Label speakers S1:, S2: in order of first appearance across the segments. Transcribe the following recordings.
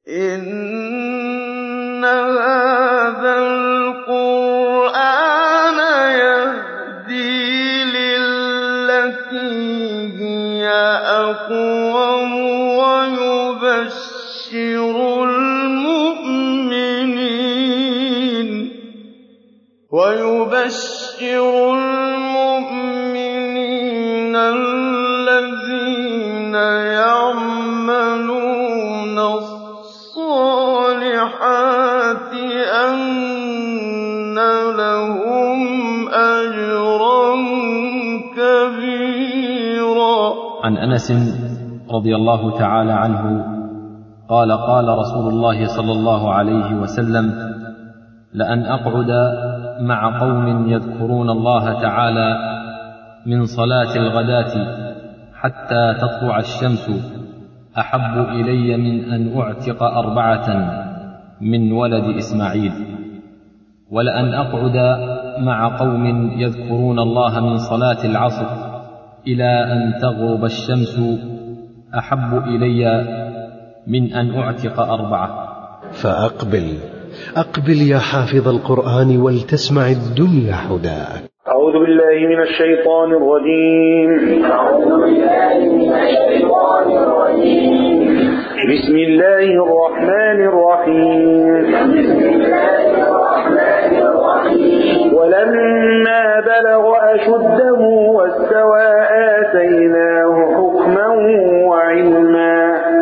S1: إِنَّ هَٰذَا الْقُرْآنَ يَهْدِي لِلَّتِي هِيَ أَقْوَمُ وَيُبَشِّرُ الْمُؤْمِنِينَ الَّذِينَ يَعْمَلُونَ الصَّالِحَاتِ أَنَّ لَهُمْ أَجْرًا كَبِيرًا
S2: عن انس رضي الله تعالى عنه قال قال رسول الله صلى الله عليه وسلم لان اقعد مع قوم يذكرون الله تعالى من صلاه الغداه حتى تطلع الشمس احب الي من ان اعتق اربعه من ولد اسماعيل ولان اقعد مع قوم يذكرون الله من صلاه العصر الى ان تغرب الشمس احب الي من ان اعتق اربعه
S3: فأقبل أقبل يا حافظ القرآن ولتسمع الدنيا حداك
S4: أعوذ بالله من الشيطان الرجيم
S5: أعوذ بالله من الشيطان الرجيم
S4: بسم الله الرحمن الرحيم
S5: بسم الله الرحمن الرحيم
S4: ولما بلغ أشده واستوى آتيناه حكما وعلما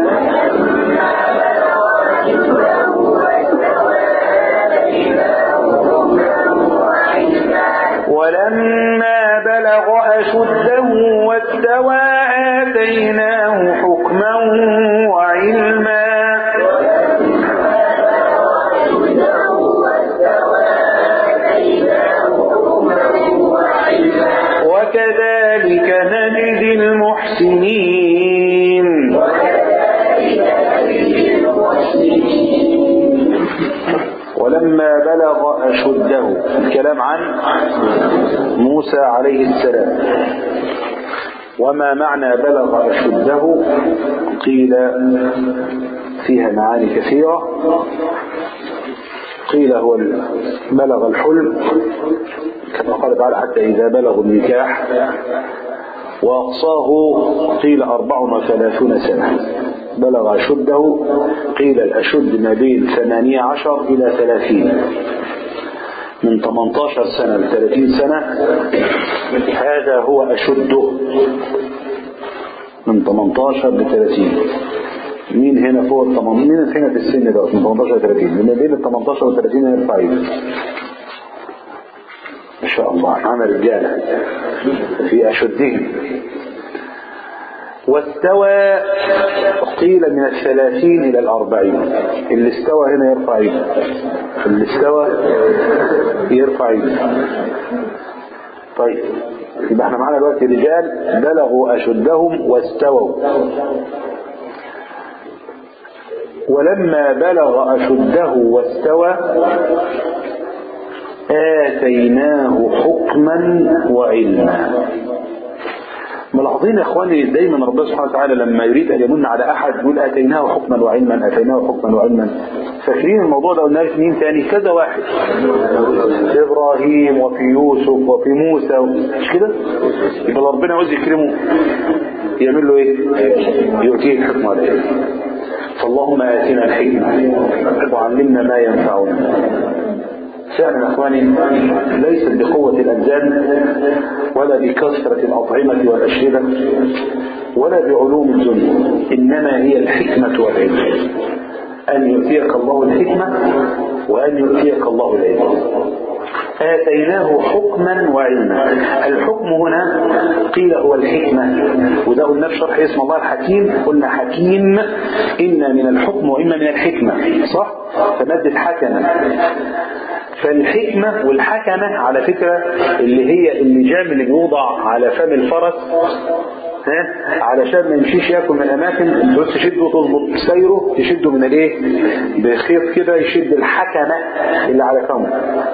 S4: ولما بلغ أشده واستوى آتيناه حكما وعلما وكذلك نجزي المحسنين ولما بلغ أشده الكلام عن موسى عليه السلام وما معنى بلغ أشده قيل فيها معاني كثيرة قيل هو بلغ الحلم كما قال تعالى حتى إذا بلغوا النكاح وأقصاه قيل أربع وثلاثون سنة بلغ أشده قيل الأشد ما بين ثمانية عشر إلى ثلاثين من 18 سنة ل 30 سنة هذا هو أشده من 18 ل 30 مين هنا فوق ال 18 مين هنا في السن ده من 18 ل 30 من بين ال 18 و 30 يرفع ايده ما شاء الله معنا رجاله في أشدهم واستوى قيل من الثلاثين إلى الأربعين اللي استوى هنا يرفع ايده اللي استوى يرفع ايده طيب يبقى احنا معانا دلوقتي رجال بلغوا أشدهم واستووا ولما بلغ أشده واستوى آتيناه حكما وعلما ملاحظين يا اخواني دايما ربنا سبحانه وتعالى لما يريد ان يمن على احد يقول اتيناه حكما وعلما اتيناه حكما وعلما فاكرين الموضوع ده قلنا في مين تاني كذا واحد في ابراهيم وفي يوسف وفي موسى مش كده يبقى ربنا عاوز يكرمه يعمل له ايه يؤتيه الحكمه والعلم فاللهم اتنا الحكمه وعلمنا ما ينفعنا فعلا اخواني ليست بقوة الأبدان ولا بكثرة الأطعمة والأشربة ولا بعلوم الدنيا إنما هي الحكمة والعلم أن يؤتيك الله الحكمة وأن يؤتيك الله العلم آتيناه حكما وعلما الحكم هنا قيل هو الحكمة وده قلنا في شرح اسم الله الحكيم قلنا حكيم إن من الحكم وإما من الحكمة صح فمادة حكمة فالحكمة والحكمة على فكرة اللي هي اللجام اللي بيوضع على فم الفرس ها علشان ما يمشيش ياكل من الاماكن بس تشده وتظبط سيره تشده من الايه بخيط كده يشد الحكمة اللي على فمه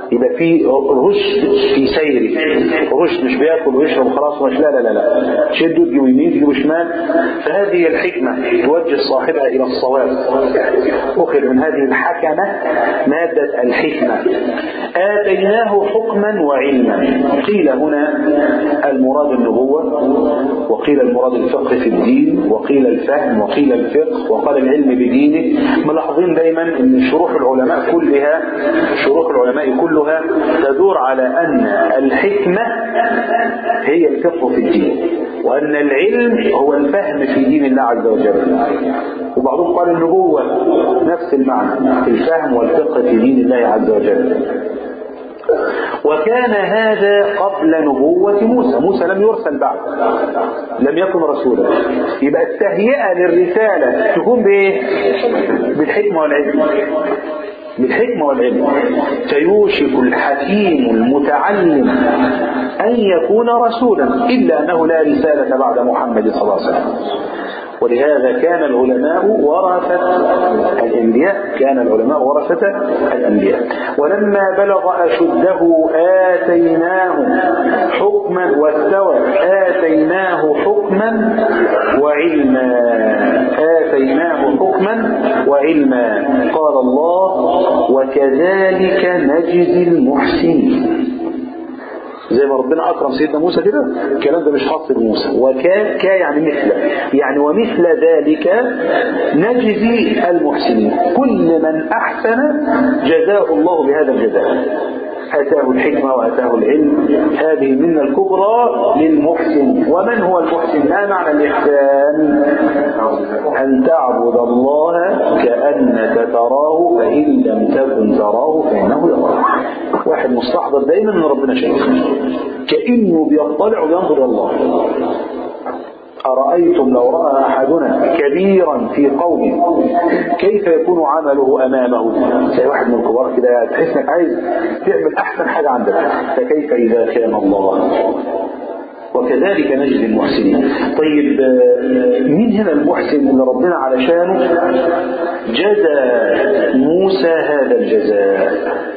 S4: يبقى في رشد في سيره رشد مش بياكل ويشرب وخلاص ومش لا لا لا لا تشده تجيبه يمين تجيبه شمال فهذه الحكمة توجه صاحبها إلى الصواب أخذ من هذه الحكمة مادة الحكمة آتيناه حكما وعلما قيل هنا المراد النبوة وقيل المراد الفقه في الدين وقيل الفهم وقيل الفقه وقال العلم بدينه ملاحظين دايما ان شروح العلماء كلها شروح العلماء كلها تدور على ان الحكمة هي الفقه في الدين وان العلم هو الفهم في دين الله عز وجل وبعضهم قال النبوة نفس المعنى الفهم والفقه في دين الله عز وجل وكان هذا قبل نبوة موسى موسى لم يرسل بعد لم يكن رسولا يبقى التهيئة للرسالة تكون بإيه بالحكمة والعلم بالحكمة والعلم فيوشك الحكيم المتعلم أن يكون رسولا إلا أنه لا رسالة بعد محمد صلى الله عليه وسلم ولهذا كان العلماء ورثة الأنبياء كان العلماء ورثة الأنبياء ولما بلغ أشده آتيناه حكما واستوى آتيناه حكما وعلما آتيناه حكما وعلما قال الله وكذلك نجزي المحسنين زي ما ربنا أكرم سيدنا موسى كده الكلام ده مش خاص بموسى وكا كا يعني مثل يعني ومثل ذلك نجزي المحسنين كل من أحسن جزاه الله بهذا الجزاء أتاه الحكمة وأتاه العلم هذه المنة الكبرى للمحسن ومن هو المحسن ما معنى الإحسان أن تعبد الله كأنك تراه فإن لم تكن تراه فإنه يراك واحد مستحضر دايما ان ربنا شايفه كأنه بيطلع وينظر إلى الله أرأيتم لو رأى أحدنا كبيرا في قومه كيف يكون عمله أمامه زي واحد من الكبار كده تحس انك عايز تعمل أحسن حاجة عندك فكيف إذا كان الله وكذلك نجزي المحسنين طيب مين هنا المحسن اللي ربنا علشانه جزى موسى هذا الجزاء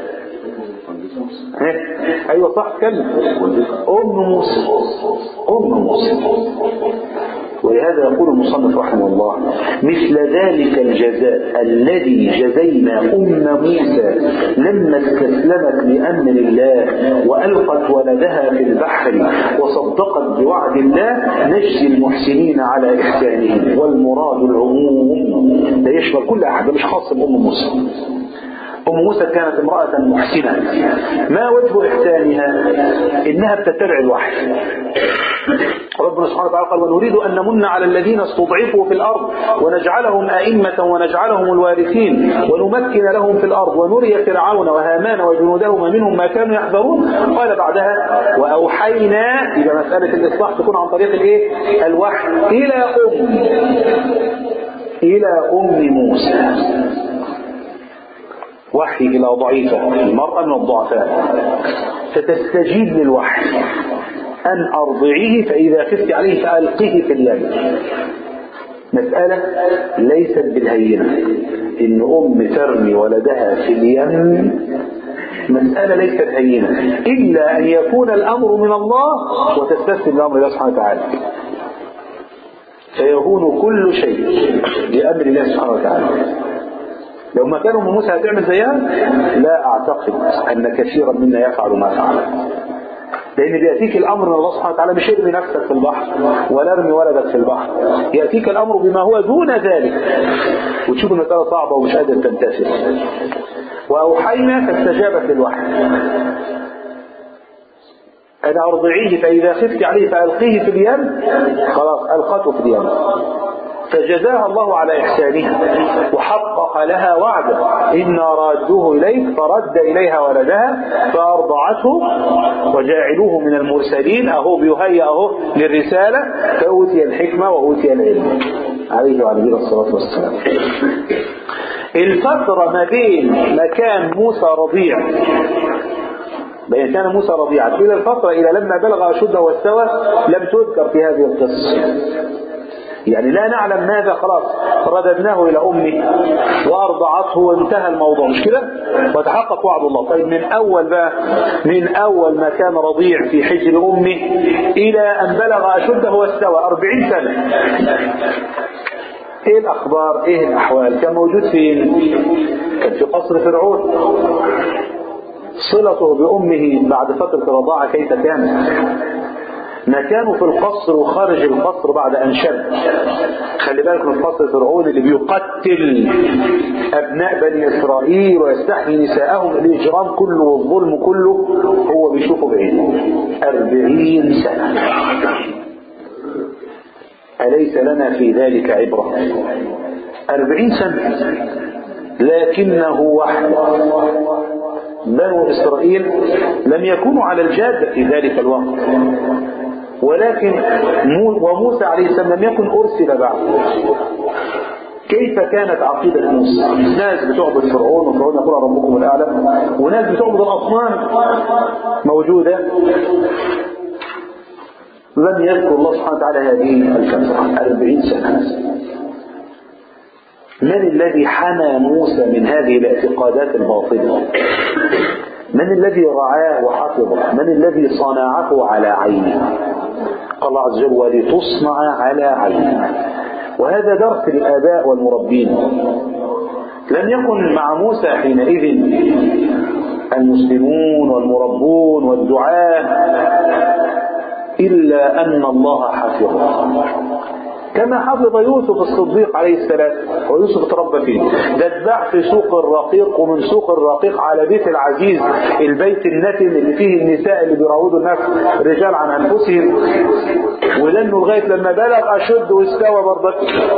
S4: ايوه صح كلم ام موسى ام موسى ولهذا يقول المصنف رحمه الله مثل ذلك الجزاء الذي جزينا ام موسى لما استسلمت لامر الله والقت ولدها في البحر وصدقت بوعد الله نجزي المحسنين على احسانهم والمراد العموم ده يشمل كل احد ده مش خاص بام موسى أم موسى كانت امرأة محسنة ما وجه إحسانها إنها بتتبع الوحي ربنا سبحانه وتعالى قال ونريد أن نمن على الذين استضعفوا في الأرض ونجعلهم أئمة ونجعلهم الوارثين ونمكن لهم في الأرض ونري فرعون وهامان وجنودهما منهم ما كانوا يحذرون قال بعدها وأوحينا إذا مسألة الإصلاح تكون عن طريق الإيه؟ الوحي إلى أم إلى أم موسى وحي إلى ضعيفة المرأة من الضعفاء فتستجيب للوحي أن أرضعيه فإذا خفت عليه فألقيه في اليم مسألة ليست بالهينة إن أم ترمي ولدها في اليم مسألة ليست هينة إلا أن يكون الأمر من الله وتستسلم لأمر الله سبحانه وتعالى فيهون كل شيء لأمر الله سبحانه وتعالى لو ما كان ام موسى هتعمل زيها لا اعتقد ان كثيرا منا يفعل ما فعل لان بياتيك الامر من الله سبحانه وتعالى مش ارمي نفسك في البحر ولا ارمي ولدك في البحر ياتيك الامر بما هو دون ذلك وتشوف المساله صعبه ومش قادر تمتثل واوحينا فاستجابت للوحي أنا أرضعيه فإذا خفت عليه فألقيه في اليم خلاص ألقته في اليم فجزاها الله على إحسانها وحقق لها وعده إنا رادوه إليك فرد إليها ولدها فأرضعته وجاعلوه من المرسلين أهو بيهيأ أهو للرسالة فأوتي الحكمة وأوتي العلم عليه وعلى نبينا الصلاة والسلام الفترة ما بين مكان موسى رضيع بين كان موسى رضيعا إلى الفترة إلى لما بلغ أشده واستوى لم تذكر في هذه القصة يعني لا نعلم ماذا خلاص رددناه إلى أمه وأرض أرضعته وانتهى الموضوع مش كده وتحقق وعد الله طيب من أول بقى من أول ما كان رضيع في حجر أمه إلى أن بلغ أشده واستوى أربعين سنة ايه الاخبار ايه الاحوال كان موجود فين كان في قصر فرعون صلته بامه بعد فتره الرضاعه كيف كانت مكانه في القصر وخارج القصر بعد ان شب خلي بالك من قصر فرعون اللي بيقتل ابناء بني اسرائيل ويستحيي نساءهم الاجرام كله والظلم كله هو بيشوفه بعينه أربعين سنه أليس لنا في ذلك عبرة أربعين سنة لكنه وحده بنو إسرائيل لم يكونوا على الجادة في ذلك الوقت ولكن وموسى عليه السلام لم يكن أرسل بعد كيف كانت عقيدة موسى ناس بتعبد فرعون وفرعون يقول ربكم الأعلى وناس بتعبد الأصنام موجودة لم يذكر الله سبحانه وتعالى هذه الفترة أربعين سنة من الذي حمى موسى من هذه الاعتقادات الباطلة من الذي رعاه وحفظه من الذي صنعه على عينه قال الله عز وجل ولتصنع على عينه وهذا درس الآباء والمربين لم يكن مع موسى حينئذ المسلمون والمربون والدعاة إلا أن الله حفظه كما حفظ يوسف الصديق عليه السلام ويوسف تربى فيه ده اتباع في سوق الرقيق ومن سوق الرقيق على بيت العزيز البيت النتن اللي فيه النساء اللي بيراودوا الناس رجال عن انفسهم ولانه لغايه لما بلغ اشد واستوى برضك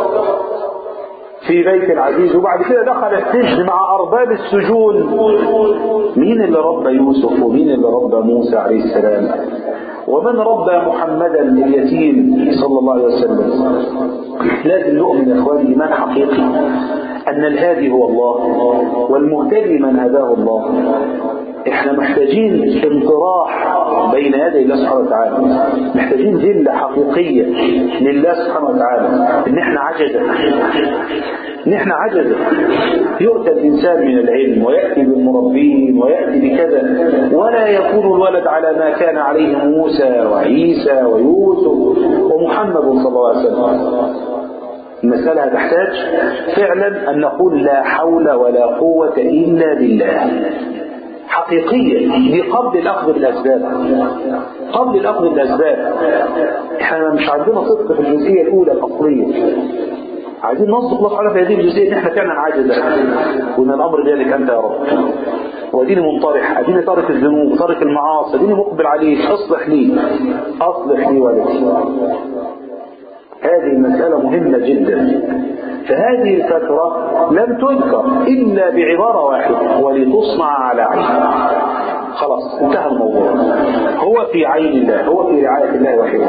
S4: في بيت العزيز وبعد كده دخل السجن مع أرباب السجون مين اللي ربى يوسف ومين اللي ربى موسى عليه السلام ومن ربى محمدا اليتيم صلى الله عليه وسلم لازم نؤمن يا اخواني ايمان حقيقي ان الهادي هو الله والمهتدي من هداه الله احنا محتاجين انطراح بين يدي الله سبحانه وتعالى محتاجين ذله حقيقيه لله سبحانه وتعالى ان احنا عجزه ان احنا عجزه يؤتى الانسان من العلم وياتي بالمربين وياتي بكذا ولا يكون الولد على ما كان عليه موسى وعيسى ويوسف ومحمد صلى الله عليه وسلم المسألة تحتاج فعلا أن نقول لا حول ولا قوة إلا بالله حقيقية دي قبل الأخذ بالأسباب قبل الأخذ بالأسباب احنا مش عندنا صدق في الجزئية الأولى الأصلية عايزين نصدق الله سبحانه في هذه الجزئية ان احنا فعلا عاجزة وان الامر بيدك انت يا رب واديني منطرح اديني تارك الذنوب تارك المعاصي اديني مقبل عليك اصلح لي اصلح لي ولدي هذه المسألة مهمة جدا فهذه الفترة لم تذكر إلا بعبارة واحدة ولتصنع على عين خلاص انتهى الموضوع هو في عين الله هو في رعاية الله وحده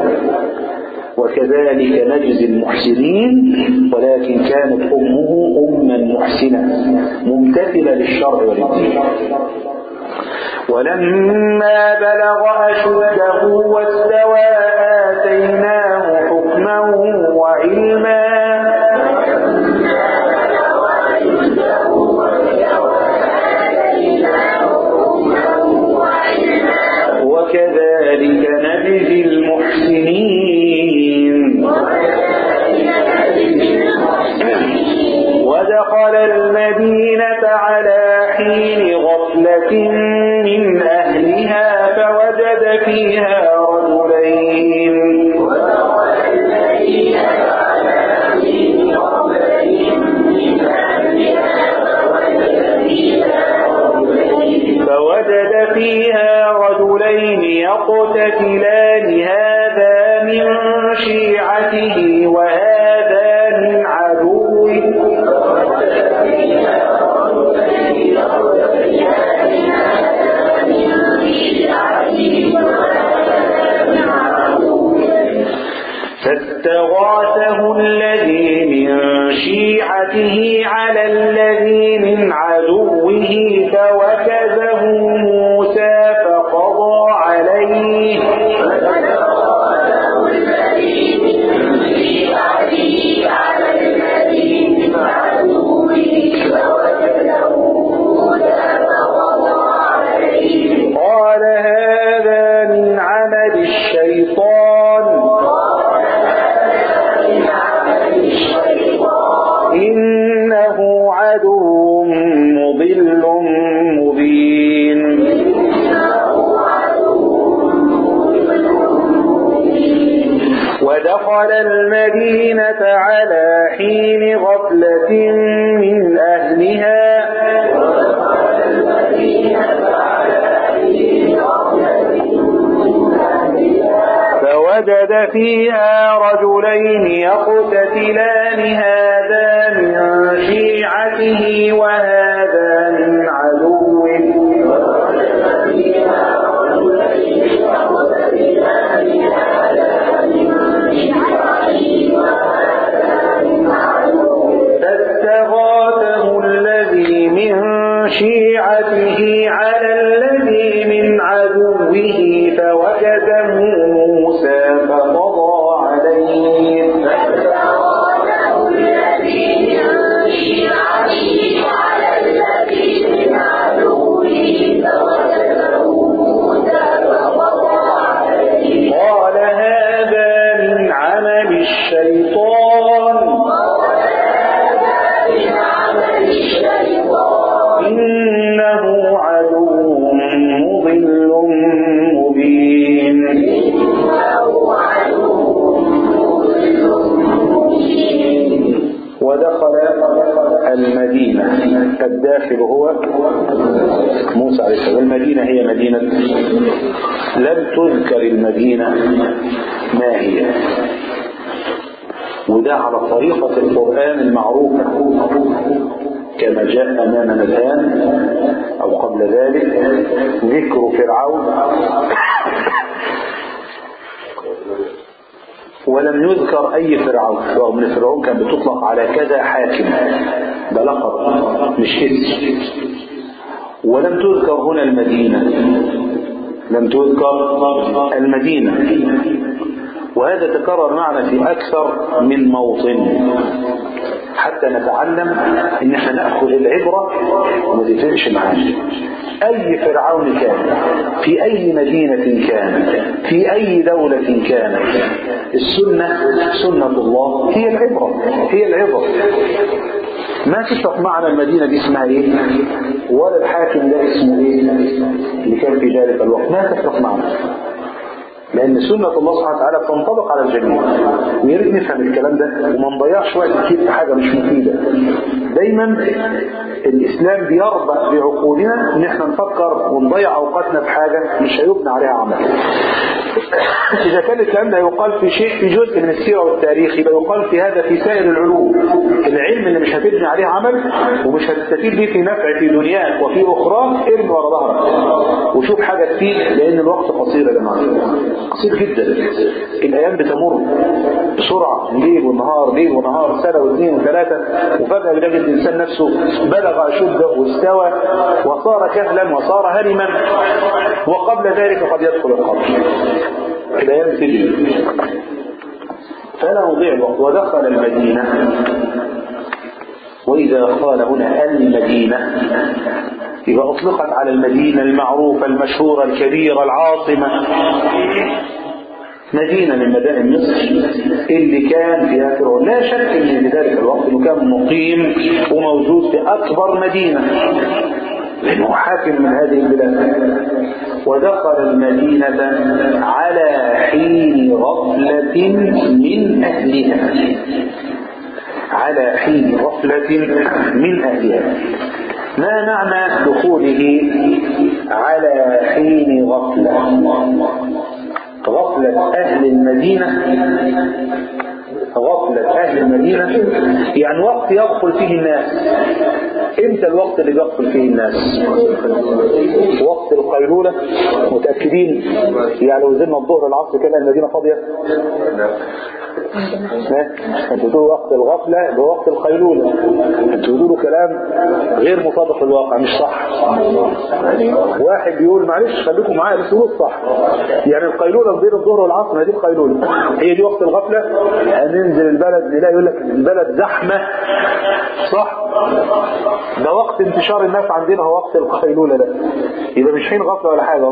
S4: وكذلك نجزي المحسنين ولكن كانت أمه أما محسنة ممتثلة للشرع وللدين ولما بلغ أشده واستوى آتيناه حكما وعلما وكذلك نجزي المحسنين ودخل المدينة على حين غفلة من أهلها فوجد فيها رجلين فوجد فيها رجلين يقتتلان هذا من شيعته وهذا من عدوه فاستغاثه الذي من شيعته على الذي من عدوه فوكزه موسى فقضى عليه
S5: على الذي من عدوه
S4: عدو مضل مبين ودخل المدينة على حين غفلة من أهلها فوجد فيها رجلين يقتتلان هذا من شيعته وهذا من عدوه فاستغاثه الذي من شيعته على الذي من عدوه فوجده موسى فقضى عليه قال هذا من عمل الشيطان إنه عدو مضل مبين ودخل المدينة الداخل هو موسى عليه السلام المدينة هي مدينة لم تذكر المدينة ما هي وده على طريقة القرآن المعروفة كما جاء أمامنا الآن أو قبل ذلك ذكر فرعون ولم يذكر أي فرعون رغم أن فرعون كان بتطلق على كذا حاكم ده لقب مش اسم ولم تذكر هنا المدينة لم تذكر المدينة وهذا تكرر معنا في أكثر من موطن حتى نتعلم ان احنا ناخذ العبره وما تفرقش معانا اي فرعون كان في اي مدينه كان في اي دوله كان السنه سنه الله هي العبره هي العبره ما تفرق معنا المدينه دي اسمها ايه ولا الحاكم ده اسمه ايه اللي كان في ذلك الوقت ما تفرق معنا لأن سنة الله سبحانه وتعالى بتنطبق على الجميع ويا ريت نفهم الكلام ده وما نضيعش وقت كتير في حاجة مش مفيدة دايما الإسلام بيربط بعقولنا إن احنا نفكر ونضيع أوقاتنا في حاجة مش هيبنى عليها عمل إذا كان الكلام ده يقال في شيء في جزء من السيرة والتاريخ يبقى يقال في هذا في سائر العلوم العلم اللي مش هتبني عليه عمل ومش هتستفيد بيه في نفع في دنياك وفي أخراك ارمي ورا ظهرك وشوف حاجة تفيد لأن الوقت قصير يا جماعة قصير جدا الأيام بتمر بسرعة ليل ونهار ليل ونهار سنة واثنين وثلاثة وفجأة بنجد الإنسان نفسه بلغ أشده واستوى وصار كهلا وصار هرما وقبل ذلك قد يدخل القبر الأيام تجري فلا نضيع الوقت ودخل المدينة وإذا قال هنا المدينة يبقى أطلقت على المدينة المعروفة المشهورة الكبيرة العاصمة مدينة من مدائن مصر اللي كان فيها فرعون لا شك ان في ذلك الوقت انه كان مقيم وموجود في اكبر مدينة لانه حاكم من هذه البلاد ودخل المدينة على حين غفلة من اهلها على حين غفلة من اهلها ما معنى دخوله على حين غفلة غفلة أهل المدينة غفلة أهل المدينة يعني وقت يغفل فيه الناس امتى الوقت اللي بيغفل فيه الناس وقت القيلولة متأكدين يعني لو نزلنا الظهر العصر كده المدينة فاضية انتوا بتقولوا وقت الغفلة بوقت القيلولة انتوا بتقولوا كلام غير مطابق للواقع مش صح واحد بيقول معلش خليكم معايا بس قولوا الصح يعني القيلولة بين الظهر والعصر هي دي القيلولة هي دي وقت الغفلة هننزل البلد نلاقي يقول لك البلد زحمة صح ده وقت انتشار الناس عندنا هو وقت القيلولة ده يبقى مش حين غفلة ولا حاجة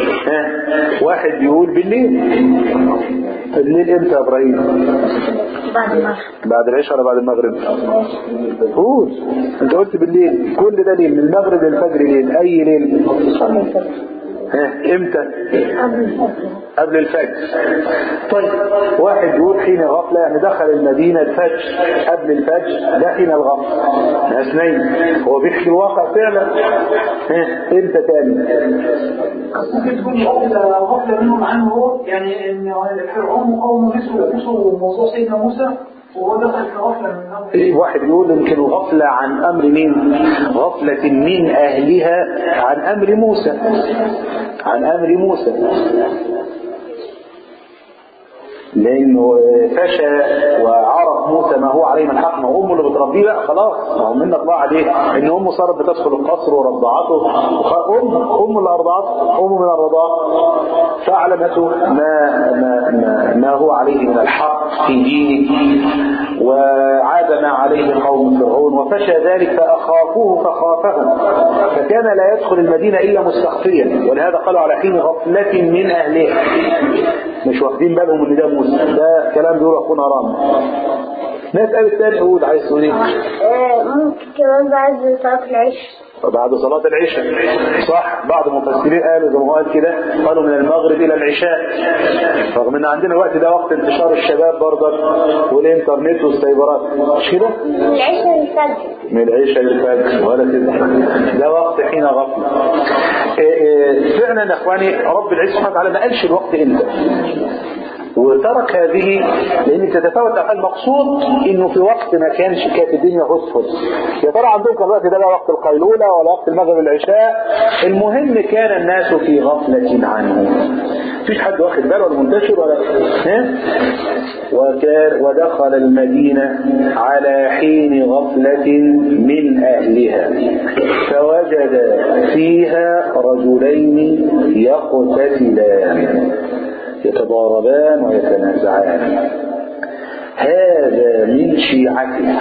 S4: ها واحد بيقول بالليل الليل امتى يا ابراهيم
S5: بعد المغرب
S4: بعد العشاء ولا بعد المغرب قول انت قلت بالليل كل ده ليل من المغرب للفجر ليل اي ليل ها امتى قبل الفجر طيب واحد يقول حين غفلة يعني دخل المدينة الفجر قبل الفجر ده حين الغفلة ناس نايم هو بيحكي الواقع فعلا ها امتى تاني
S6: ممكن تكون غفلة غفلة منهم عنه هو يعني ان فرعون وقومه نسوا نسوا موضوع سيدنا موسى وهو دخل في غفلة من أمر
S4: واحد يقول يمكن غفلة عن أمر مين غفلة من أهلها عن أمر موسى عن أمر موسى لأنه فشى وعرف موسى ما هو عليه من حق ما هو أمه اللي بتربيه بقى خلاص ما هو منك ضاع عليه إن أمه صارت بتدخل القصر ورضعته وخ- أم أم اللي أرضعته أمه من الرضاع فأعلمته ما ما ما, ما هو عليه من الحق في دينه وعاد ما عليه قوم فرعون وفشى ذلك فأخافوه فخافهم فكان لا يدخل المدينة إلا مستخفيا ولهذا قالوا على حين غفلة من أهلها مش واخدين بالهم ان ده موسى ده كلام بيقول اخونا رام ناس قالت تاني قول عايز تقول ايه
S5: ممكن كمان بعد صلاة العشاء
S4: بعد صلاة العشاء صح بعض المفسرين قالوا زي ما هو قال كده قالوا من المغرب إلى العشاء رغم ان عندنا الوقت ده وقت انتشار الشباب برضك والإنترنت والسايبرات مش كده؟
S5: العشاء الفجر
S4: من العشاء للفجر ولا كده ده وقت حين غفلة إيه إيه فعلا يا اخواني رب العزة سبحانه وتعالى ما قالش الوقت امتى وترك هذه لان تتفاوت المقصود انه في وقت ما كانش كانت الدنيا هصفص يا ترى عندهم كان الوقت ده لا وقت القيلوله ولا وقت المغرب العشاء المهم كان الناس في غفله عنه مفيش حد واخد باله ولا منتشر ولا ها وكان ودخل المدينه على حين غفله من اهلها فوجد فيها رجلين يقتتلان يتضاربان ويتنازعان هذا من شيعته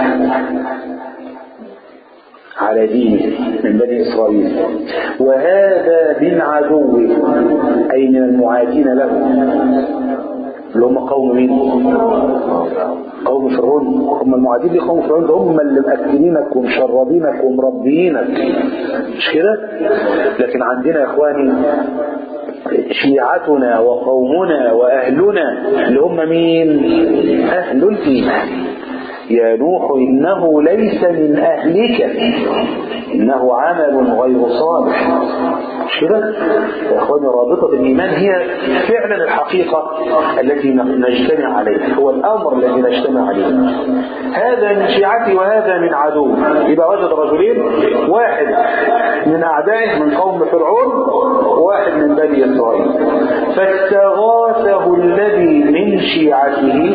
S4: على دينه من بني إسرائيل وهذا من عدوه أي من المعادين له اللي هم قوم مين؟ قوم فرعون هم المعادين لقوم فرعون ده هم اللي مأكلينك ومشربينك ومربيينك مش كده؟ لكن عندنا يا إخواني شيعتنا وقومنا وأهلنا اللي هم مين أهل الإيمان يا نوح إنه ليس من أهلك إنه عمل غير صالح مش كده يا أخواني رابطة الإيمان هي فعلا الحقيقة التي نجتمع عليها هو الأمر الذي نجتمع عليه هذا من شيعتي وهذا من عدو يبقى وجد رجلين واحد من أعدائه من قوم فرعون وواحد من بني إسرائيل فاستغاثه الذي من شيعته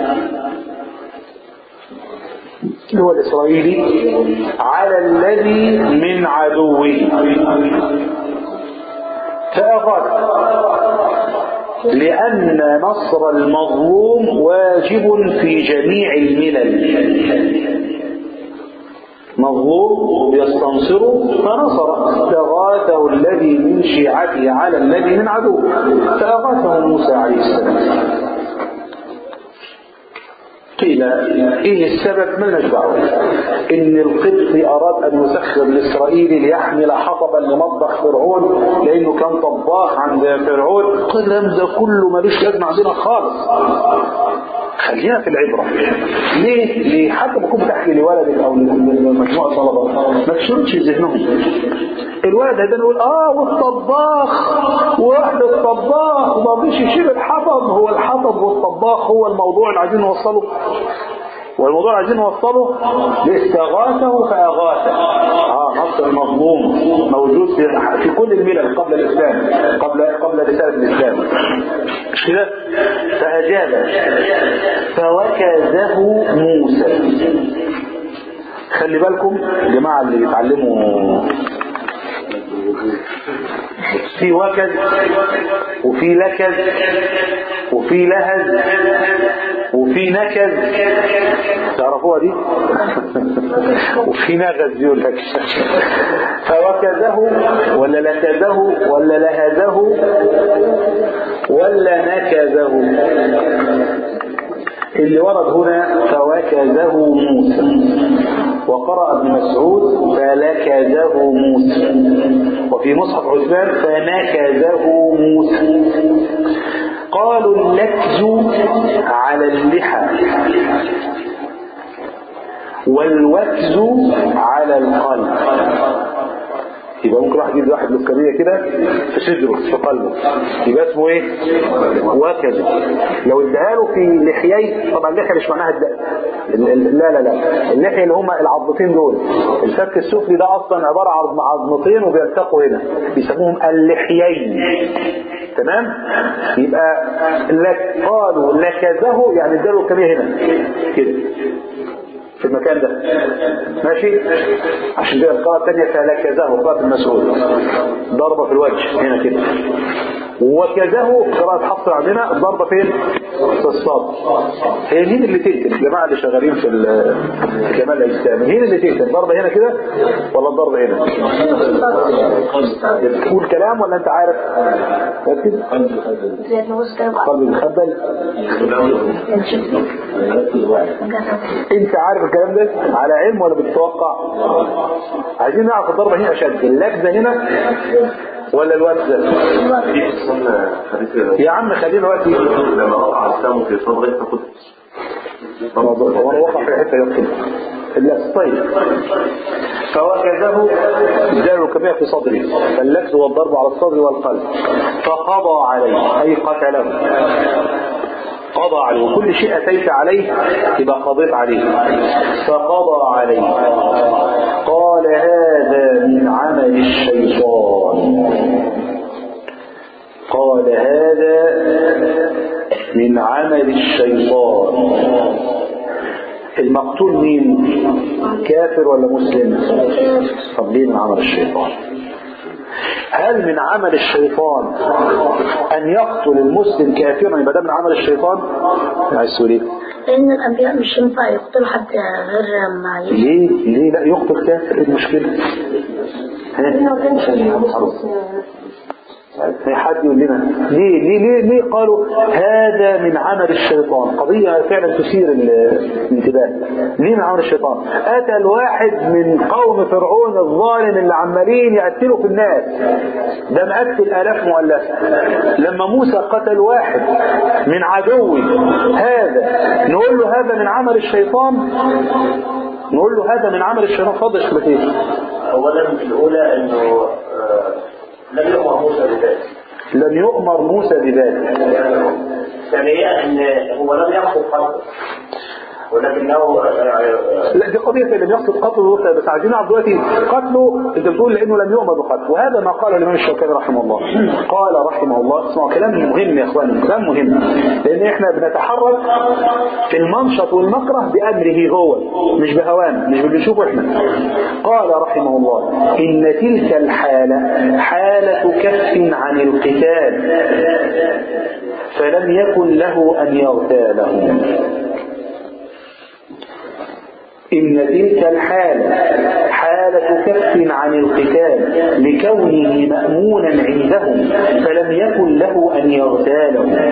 S4: اللي هو الإسرائيلي على الذي من عدوه فأغاث لأن نصر المظلوم واجب في جميع الملل مظلوم يستنصره فنصر استغاثه الذي من شيعته على الذي من عدوه فأغاثه موسى عليه السلام قيل ايه السبب ما دعوه ان القبطي اراد ان يسخر الاسرائيلي ليحمل حطبا لمطبخ فرعون لانه كان طباخ عند فرعون الكلام ده كله ملوش لازمه عندنا خالص خلينا في العبرة ليه؟ ليه؟ حتى ما كنت تحكي لولدك او لمجموعة طلبة ما تشردش ذهنهم الولد ده نقول اه والطباخ واحد الطباخ ما رضيش يشيل الحطب هو الحطب والطباخ هو الموضوع اللي عايزين نوصله والموضوع اللي عايزين نوصله لاستغاثه فاغاثه اه نصر المظلوم موجود في, في كل الملل قبل الاسلام قبل قبل رساله الاسلام مش كده فاجاب فوكزه موسى خلي بالكم جماعه اللي بيتعلموا في وكز وفي لكز وفي لهز وفي نكز تعرفوها دي وفي نغز يقول لك فوكزه ولا لكزه ولا لهزه ولا نكزه اللي ورد هنا فوكزه موسى وقرأ ابن مسعود فلكزه موسى وفي مصحف عثمان فنكزه موسى قالوا اللكز على اللحى والوكز على القلب يبقى ممكن واحد يجيب واحد لسكرية كده في صدره في قلبه يبقى اسمه ايه وكذا لو اداها له في لحيي طبعا اللحيه مش معناها الد... ال- ال- لا لا لا اللحيه اللي هما العظمتين دول الفك السفلي ده اصلا عباره عن عظمتين وبيلتقوا هنا بيسموهم اللحيين تمام يبقى لك قالوا لكزه يعني اداله الكمية هنا كده في المكان ده ماشي عشان كده القراءة الثانية فلكزه قراءة المسعود ضربة في الوجه هنا كده وكزه قراءة حفص عندنا ضربة فين؟ في الصاد هي مين اللي تقتل الجماعة اللي شغالين في ال- في كمال الأجسام مين اللي تقتل ضربة هنا كده ولا الضربة هنا؟ تقول كلام ولا أنت عارف؟ ركز
S5: زي نبص كده بقى.
S4: قلبي مخبل
S5: نشوف.
S4: انت عارف الكلام ده على علم ولا بتتوقع عايزين نعرف الضربه هنا اشد اللكزه هنا ولا الوكزه
S7: في السنة حديث
S4: يا عم خلينا دلوقتي
S7: لما وقع السهم في صدره فقد
S4: هو انا وقع في حته يقتل اللكز طيب فوكزه زال الكبير في صدره فاللكز هو الضرب على الصدر والقلب فقضى عليه اي قتله قضى عليه وكل شيء أتيت عليه يبقى قضيت عليه فقضى عليه قال هذا من عمل الشيطان قال هذا من عمل الشيطان المقتول مين كافر ولا مسلم طب ليه من عمل الشيطان هل من عمل الشيطان أن يقتل المسلم كافرا يبقى ده من عمل الشيطان؟ عايز تقول ايه؟
S5: لأن الأنبياء مش ينفع يقتلوا حد غير ما يجي.
S4: ليه؟ ليه لا يقتل كافر؟ ايه المشكلة؟ ها؟ في حد يقول لنا ليه ليه ليه ليه قالوا هذا من عمل الشيطان قضية فعلا تثير ال- الانتباه ليه من عمل الشيطان أتى الواحد من قوم فرعون الظالم اللي عمالين يقتلوا في الناس ده مقتل آلاف مؤلفة لما موسى قتل واحد من عدوه هذا نقول له هذا من عمل الشيطان نقول له هذا من عمل الشيطان فضل شبكيه
S7: أولا الأولى أنه آه، لم يؤمر موسى بذلك
S4: لم يؤمر موسى بذلك
S7: ثانيا أن هو لم يقصد قتله ولكنه آه، آه،
S4: لا دي قضية لم يقصد قتله بس عايزين نعرف دلوقتي قتله انت بتقول لانه لم يؤمر بقتله وهذا ما قال الامام الشوكاني رحمه الله قال رحمه الله اسمعوا كلام مهم يا اخواني كلام مهم لان احنا بنتحرك في المنشط والمكره بامره هو مش بهوانا مش باللي نشوفه احنا قال رحمه الله ان تلك الحالة حالة كف عن القتال فلم يكن له ان يغتاله إن تلك الحالة حالة كف عن القتال لكونه مأمونا عندهم فلم يكن له أن يغتاله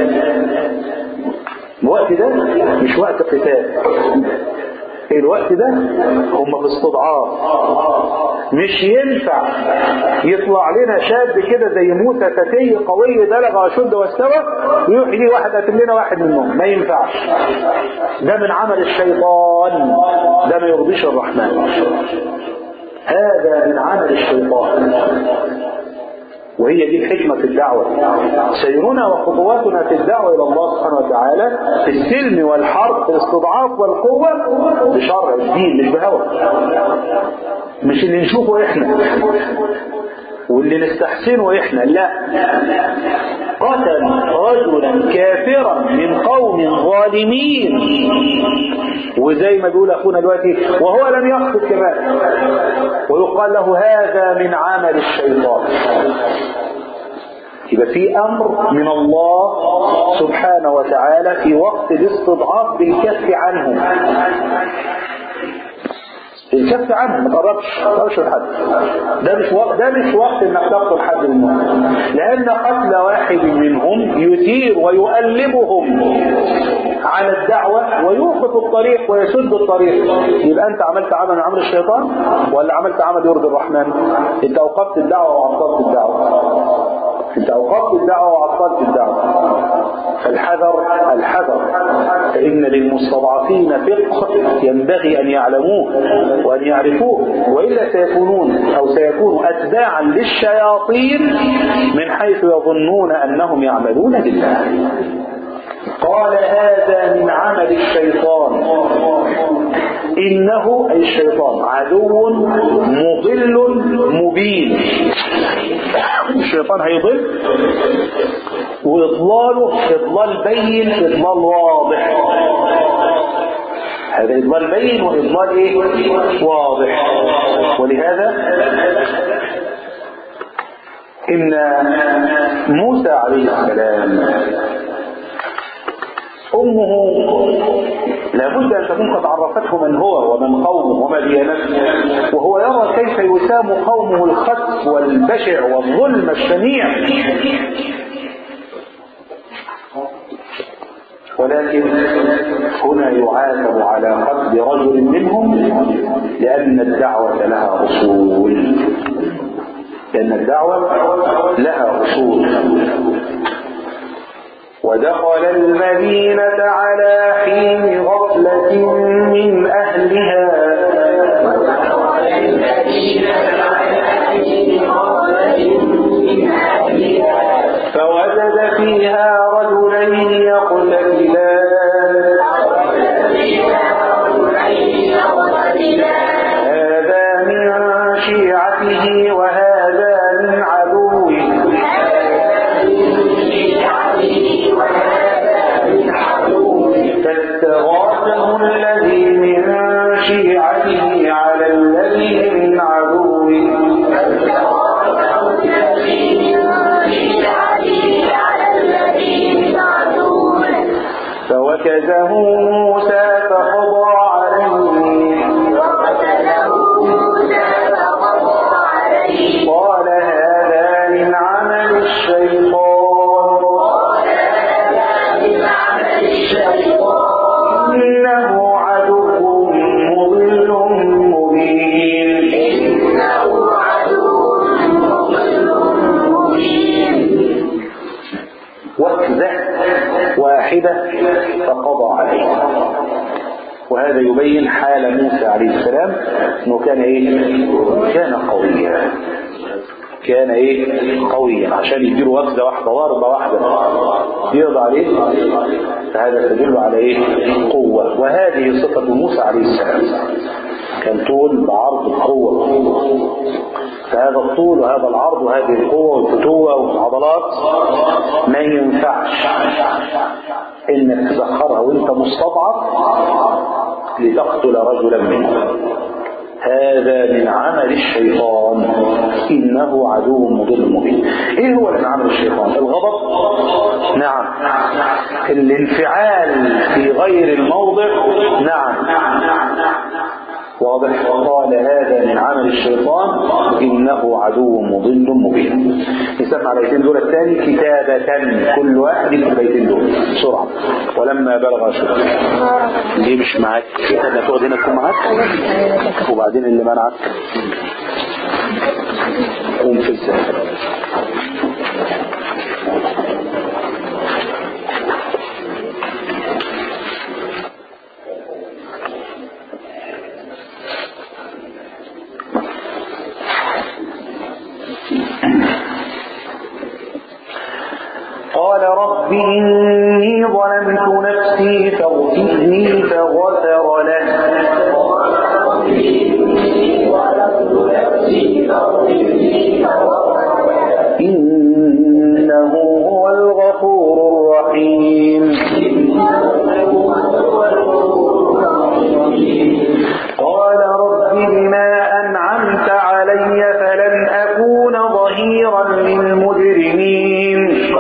S4: الوقت ده مش وقت قتال الوقت ده هم في استضعاف مش ينفع يطلع لنا شاب كده زي موسى فتي قوي بلغ وشد واستوى ويروح يجي واحد قاتل لنا واحد منهم ما ينفعش ده من عمل الشيطان ده ما يرضيش الرحمن هذا من عمل الشيطان وهي دي الحكمة في الدعوة سيرنا وخطواتنا في الدعوة إلى الله سبحانه وتعالى في السلم والحرب في الاستضعاف والقوة بشرع الدين مش بهوى مش اللي نشوفه احنا واللي نستحسنه احنا لا قتل رجلا كافرا من قوم ظالمين وزي ما بيقول اخونا دلوقتي وهو لم يقصد كمان ويقال له هذا من عمل الشيطان يبقى في امر من الله سبحانه وتعالى في وقت الاستضعاف بالكف عنهم الكف عنه ما تقربش ما تقربش لحد ده مش وقت ده مش وقت انك تقتل حد منهم لان قتل واحد منهم يثير ويؤلبهم على الدعوة ويوقف الطريق ويسد الطريق يبقى انت عملت عمل من عمل الشيطان ولا عملت عمل يرضي الرحمن انت اوقفت الدعوة وعطلت الدعوة انت اوقفت الدعوة وعطلت الدعوة فالحذر الحذر فإن للمستضعفين فقه ينبغي أن يعلموه وأن يعرفوه وإلا سيكونون أو سيكون أتباعا للشياطين من حيث يظنون أنهم يعملون لله قال هذا من عمل الشيطان إنه أي الشيطان عدو مضل مبين الشيطان هيضل وإضلاله إضلال بين إضلال واضح هذا إضلال بين وإضلال إيه؟ واضح ولهذا إن موسى عليه السلام أمه لابد أن تكون قد عرفته من هو ومن قومه وما ديانته وهو يرى كيف يسام قومه الخس والبشع والظلم الشنيع ولكن هنا يعاتب على قتل رجل منهم لأن الدعوة لها أصول لأن الدعوة لها أصول ودخل المدينة على حين غفلة من أهلها فوجد فيها رجلين يقتتلان هذا من شيعته وهذا من عدوه فاستغاثه الذي من شيعته على الذي من عدوه فوكزه موسى فقضى عليه قال هذا من عمل الشيطان إنه عدو مضل مبين وكزة واحدة فقضى عليه وهذا يبين حال موسى عليه السلام انه كان ايه كان قويا كان ايه قويا عشان يديله وكزه واحده ضربه واحده يقضى عليه فهذا تدل على ايه قوه وهذه صفه موسى عليه السلام كان طول بعرض القوه فهذا الطول وهذا العرض وهذه القوة والفتوة والعضلات ما ينفعش انك تسخرها وانت مستضعف لتقتل رجلا منهم هذا من عمل الشيطان إنه عدو مضل مبين إيه هو اللي من عمل الشيطان الغضب نعم الانفعال في غير الموضع نعم واضح قال هذا من عمل الشيطان إنه عدو مضل مبين نسمع البيتين دول الثاني كتابة كل واحد يكتب البيتين دول بسرعة ولما بلغ شهر ليه مش معاك انت اللي هتقعد هنا تكون معاك وبعدين اللي منعك قوم في الزهر قال رب إني ظلمت نفسي فاغفر لي فغفر له إنه هو الغفور الرحيم قال رب بما أنعمت علي فلن أكون ظهيرا للمجرمين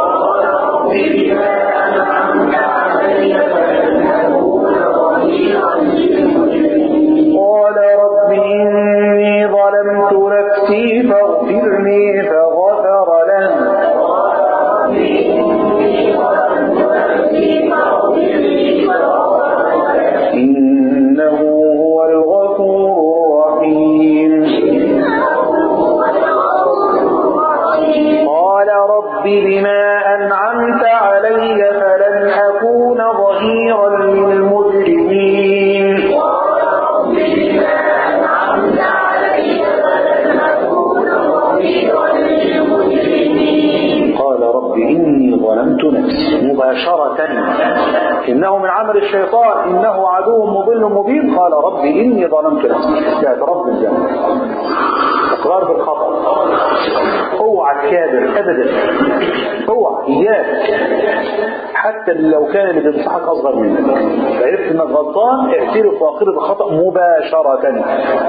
S4: مباشرة إنه من عمل الشيطان إنه عدو مضل مبين قال رب إني ظلمت نفسي اعتراف بالذنب إقرار بالخطأ اوعى تكابر أبدا اوعى إياك حتى لو كان اللي بينصحك أصغر منك عرفت إنك غلطان اعترف واقر بالخطأ مباشرة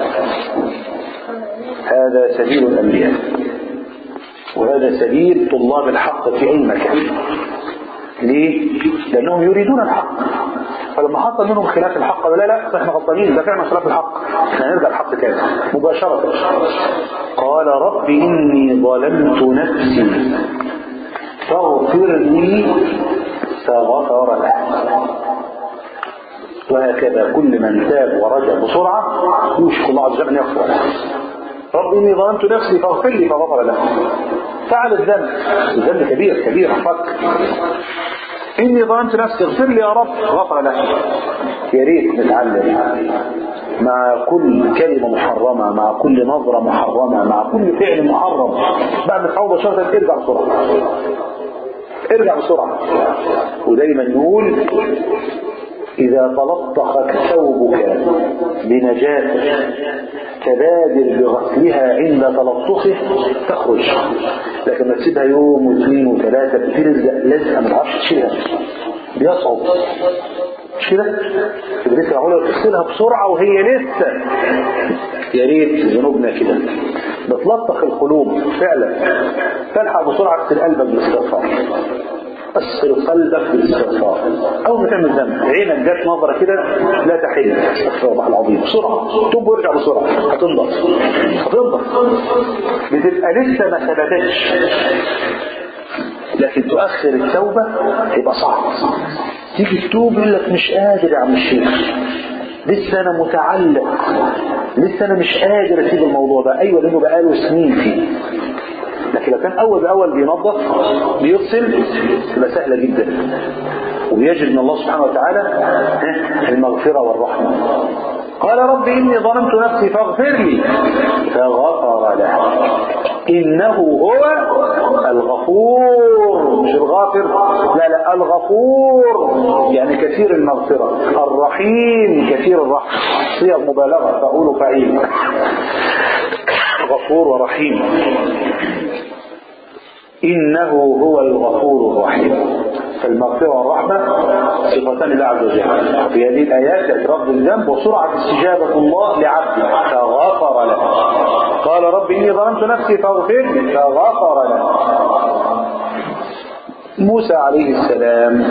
S4: هذا سبيل الأنبياء وهذا سبيل طلاب الحق في أي مكان ليه؟ لأنهم يريدون الحق فلما حصل منهم خلاف الحق لا لا احنا غلطانين ده فعلا خلاف الحق احنا نرجع الحق تاني مباشرة قال رب إني ظلمت نفسي فاغفر لي فغفر له وهكذا كل من تاب ورجع بسرعة يوشك الله عز وجل أن يغفر له رب إني ظلمت نفسي فاغفر لي فغفر له فعل الذنب الذنب كبير كبير فك إني ظلمت نفسي اغفر لي يا رب غفر له يا ريت نتعلم مع كل كلمة محرمة مع كل نظرة محرمة مع كل فعل محرم بعد الحوضة شهرة ارجع بسرعة ارجع بسرعة ودايما نقول إذا تلطخت ثوبك بنجاسة تبادر بغسلها عند تلطخه تخرج لكن ما تسيبها يوم واثنين وثلاثة بتلزق لزقة ما تعرفش تشيلها بيصعب مش كده؟ تدريس العلا تغسلها بسرعة وهي لسه يا ريت ذنوبنا كده بتلطخ القلوب فعلا تلحق بسرعة اغسل قلبك بالاستغفار أسر قلبك بالاستغفار أول ما تعمل ذنب عينك جت نظرة كده لا تحل استغفر الله العظيم بسرعة توب وارجع بسرعة هتنضف هتنضف بتبقى لسه ما ثبتتش لكن تؤخر التوبة يبقى صعب تيجي تتوب يقول لك مش قادر يا عم الشيخ لسه انا متعلق لسه انا مش قادر اسيب الموضوع ده ايوه لانه بقاله سنين فيه لكن لو كان اول باول بينظف بيغسل تبقى سهله جدا وبيجد من الله سبحانه وتعالى المغفره والرحمه قال رب اني ظلمت نفسي فاغفر لي فغفر له انه هو الغفور مش الغافر لا لا الغفور يعني كثير المغفره الرحيم كثير الرحمه صيغ مبالغه فاقول فعيل غفور ورحيم إنه هو الغفور الرحيم فالمغفرة والرحمة صفتان الله عز وجل في هذه الآيات اعتراف بالذنب وسرعة استجابة الله لعبده فغفر له قال رب إني ظلمت نفسي فاغفر لي فغفر له موسى عليه السلام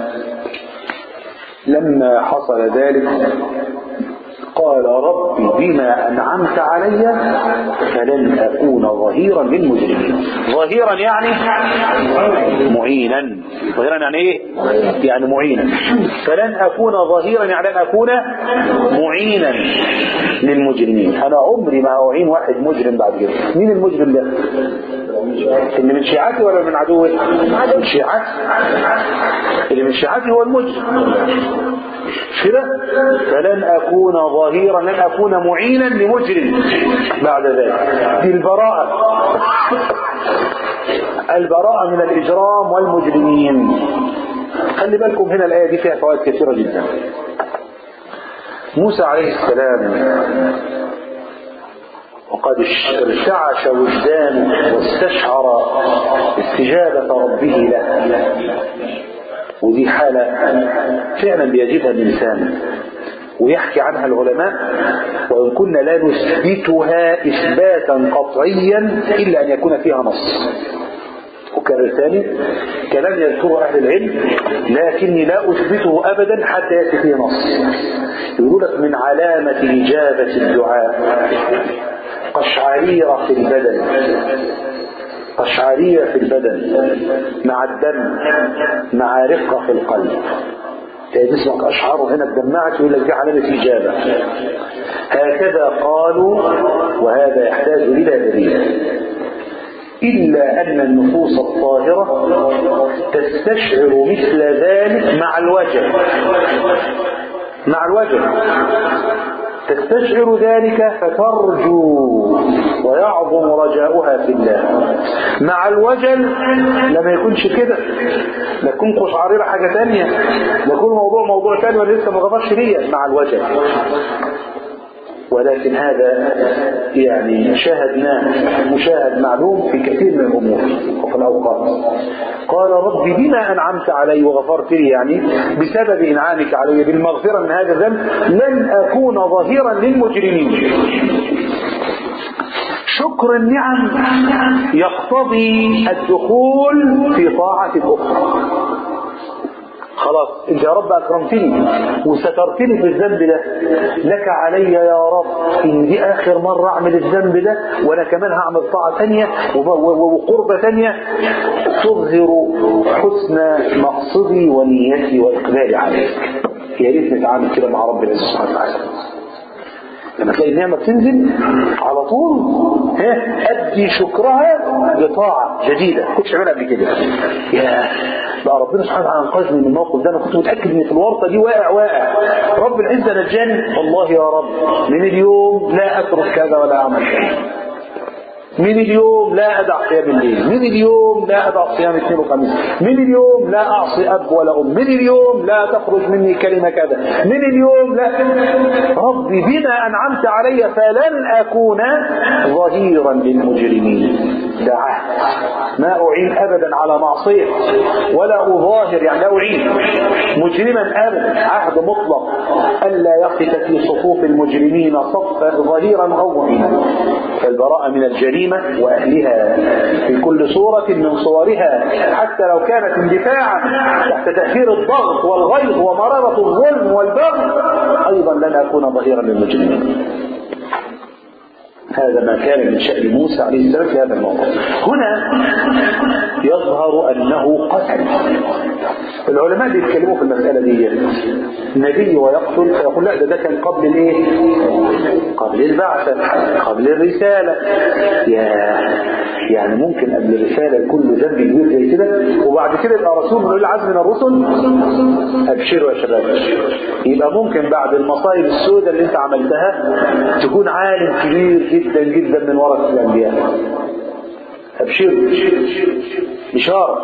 S4: لما حصل ذلك قال رب بما أنعمت علي فلن أكون ظهيرا للمجرمين ظهيرا يعني معينا ظهيرا يعني ايه يعني معينا فلن أكون ظهيرا يعني لن أكون معينا للمجرمين أنا عمري ما أعين واحد مجرم بعد كده مين المجرم ده اللي من شيعتي ولا من عدوي من شيعتي اللي من شيعتي هو المجرم كده فلن أكون ظهيرا لن أكون معينا لمجرم بعد ذلك دي البراءة البراءة من الإجرام والمجرمين خلي بالكم هنا الآية دي فيها فوائد كثيرة جدا موسى عليه السلام وقد ارتعش وجدانه واستشعر استجابة ربه له ودي حالة فعلا بيجدها الإنسان ويحكي عنها العلماء وإن كنا لا نثبتها إثباتا قطعيا إلا أن يكون فيها نص أكرر ثاني كلام يذكره أهل العلم لكني لا أثبته أبدا حتى يأتي فيه نص يقول لك من علامة إجابة الدعاء قشعريرة في البدن قشعرية في البدن مع الدم مع رقة في القلب تسمع أشعاره هنا اتدمعت ويقول لك دي علامة إجابة هكذا قالوا وهذا يحتاج إلى دليل إلا أن النفوس الطاهرة تستشعر مثل ذلك مع الوجه مع الوجه تستشعر ذلك فترجو ويعظم ورجاؤها في الله مع الوجل لما يكونش كده لا يكون قشعريرة حاجة تانية لا يكون موضوع موضوع تاني وانا لسه ما غفرش ليا مع الوجل ولكن هذا يعني شاهدناه مشاهد معلوم في كثير من الأمور وفي الأوقات قال رب بما أنعمت علي وغفرت لي يعني بسبب إنعامك علي بالمغفرة من هذا الذنب لن أكون ظهيرا للمجرمين شكر النعم يقتضي الدخول في طاعة الأخرى خلاص انت يا رب اكرمتني وسترتني في الذنب ده لك علي يا رب ان دي اخر مرة اعمل الذنب ده وانا كمان هعمل طاعة تانية وقربة تانية تظهر حسن مقصدي ونيتي واقبالي عليك يا ريت نتعامل كده مع ربنا سبحانه وتعالى لما تلاقي النعمة بتنزل على طول ها أدي شكرها بطاعة جديدة كنتش عملها قبل كده يا بقى ربنا سبحانه وتعالى انقذني من الموقف ده انا كنت متاكد ان في الورطه دي واقع واقع رب العزه نجاني والله يا رب من اليوم لا اترك كذا ولا اعمل كذا من اليوم لا أدع قيام الليل من اليوم لا أدع صيام اثنين وخميس من اليوم لا أعصي أب ولا أم من اليوم لا تخرج مني كلمة كذا من اليوم لا ربي بما أنعمت علي فلن أكون ظهيرا للمجرمين ده عهد ما أعين أبدا على معصية ولا أظاهر يعني لا أعين مجرما أبدا عهد مطلق ألا يقف في صفوف المجرمين صفا ظهيرا أو ظهيرا فالبراءة من الجريمة وأهلها في كل صورة من صورها حتى لو كانت اندفاعا تحت تأثير الضغط والغيظ ومرارة الظلم والبغي أيضا لن أكون ظهيرا للمجرمين هذا ما كان من شأن موسى عليه السلام في هذا الموضوع هنا يظهر أنه قتل العلماء بيتكلموا في المسألة دي النبي ويقتل فيقول لا ده ده كان قبل الايه قبل البعثة قبل الرسالة يا يعني ممكن قبل الرسالة يكون له ذنب كبير زي كده وبعد كده يبقى رسول من أولي العزم من الرسل أبشروا يا شباب يبقى ممكن بعد المصايب السوداء اللي انت عملتها تكون عالم كبير جدا جدا من ورثة الأنبياء أبشروا بشارة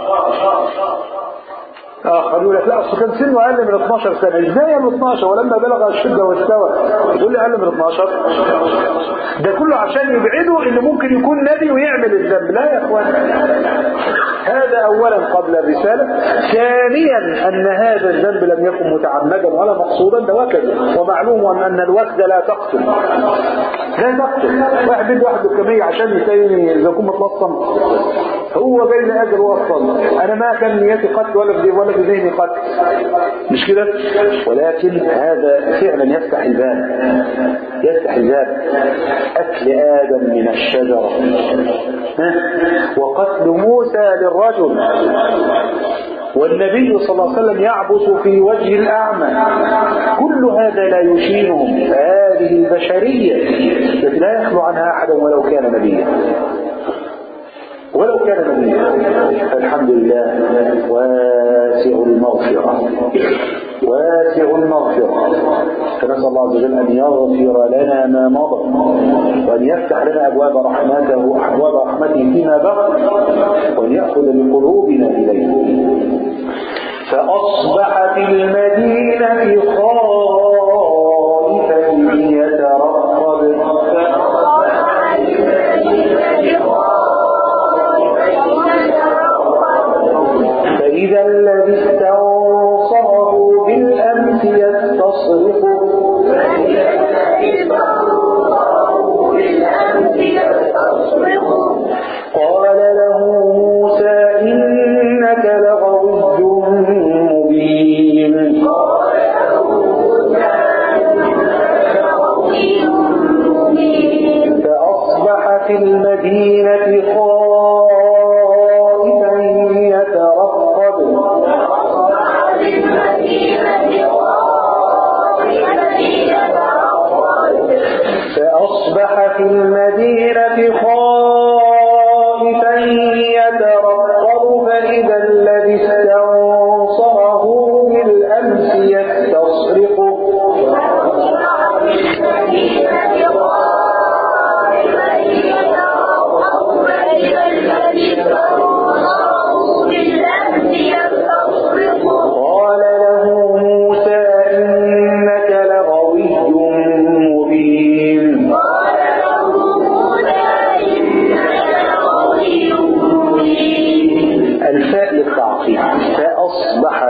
S4: اه قالوا لك لا اصل كان سنه اقل من 12 سنه ازاي من 12 ولما بلغ الشده واستوى تقول لي اقل من 12 ده كله عشان يبعدوا ان ممكن يكون نبي ويعمل الذنب لا يا اخوان هذا اولا قبل الرساله ثانيا ان هذا الذنب لم يكن متعمدا ولا مقصودا ده وكد ومعلوم ان الوكد لا تقتل لا تقتل واحد بده واحد كمية عشان يسيني اذا يكون متلصم هو جاي لاجل وصل انا ما كان نيتي قتل ولا في ولا في ذهني قتل مش كده ولكن هذا فعلا يفتح الباب يفتح الباب اكل ادم من الشجره ها؟ وقتل موسى للرجل والنبي صلى الله عليه وسلم يعبث في وجه الأعمى كل هذا لا يشينهم هذه البشرية التي لا يخلو عنها أحد ولو كان نبيا ولو كان نبيا الحمد لله واسع المغفرة واسع المغفرة فنسأل الله عز وجل أن يغفر لنا ما مضى وأن يفتح لنا أبواب رحمته أبواب رحمته فيما بقي وأن يأخذ بقلوبنا إليه فأصبحت المدينة خائفا يترقب فإذا الذي استنصره بالأمس يستصرخه قال له موسى إنك لغوي مبين فأصبح في المدينة خائفا يترقب فأصبح في المدينة خائفا يترقب فإذا الذي استنصره بالأمس يستصرخه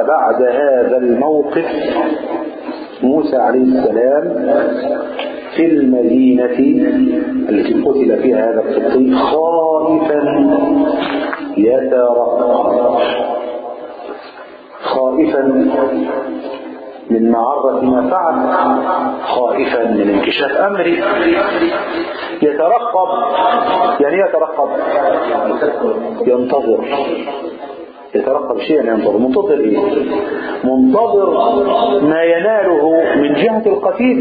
S4: بعد هذا الموقف موسى عليه السلام في المدينة التي قتل فيها هذا القبطي خائفا يترقب خائفا من معرة ما فعل خائفا من انكشاف أمري يترقب يعني إيه يترقب ينتظر يترقب شيئا ينتظر منتظر ايه منتظر ما يناله من جهة القتيل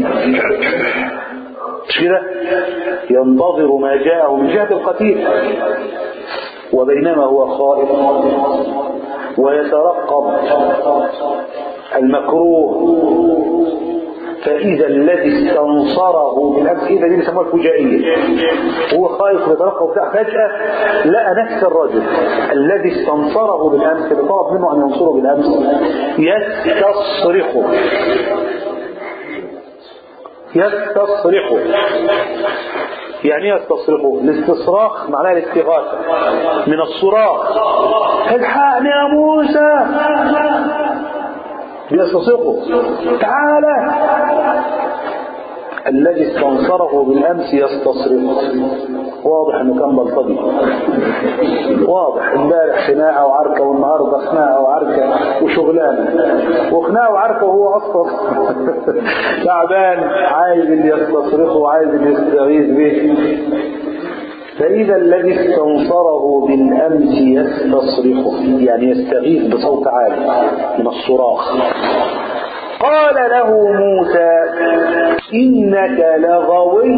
S4: مش كده ينتظر ما جاءه من جهة القتيل وبينما هو خائف ويترقب المكروه فإذا الذي استنصره بالأمس إذا دي بيسموها الفجائية هو خايف ويترقب بتاع فجأة لقى نفس الرجل الذي استنصره بالأمس اللي طلب منه أن ينصره بالأمس يستصرخه يستصرخه يعني ايه يستصرخه الاستصراخ معناه الاستغاثة من الصراخ الحقني يا موسى بيستصرخه تعالى الذي استنصره بالامس يستصرخ واضح انه كان بلطجي واضح امبارح خناقه وعركه والنهارده خناقه وعركه وشغلانه وخناقه وعركه وهو اصلا تعبان عايز اللي يستصرخه وعايز اللي يستغيث به فإذا الذي استنصره بالأمس يستصرخه يعني يستغيث بصوت عالي من الصراخ قال له موسى إنك لغوي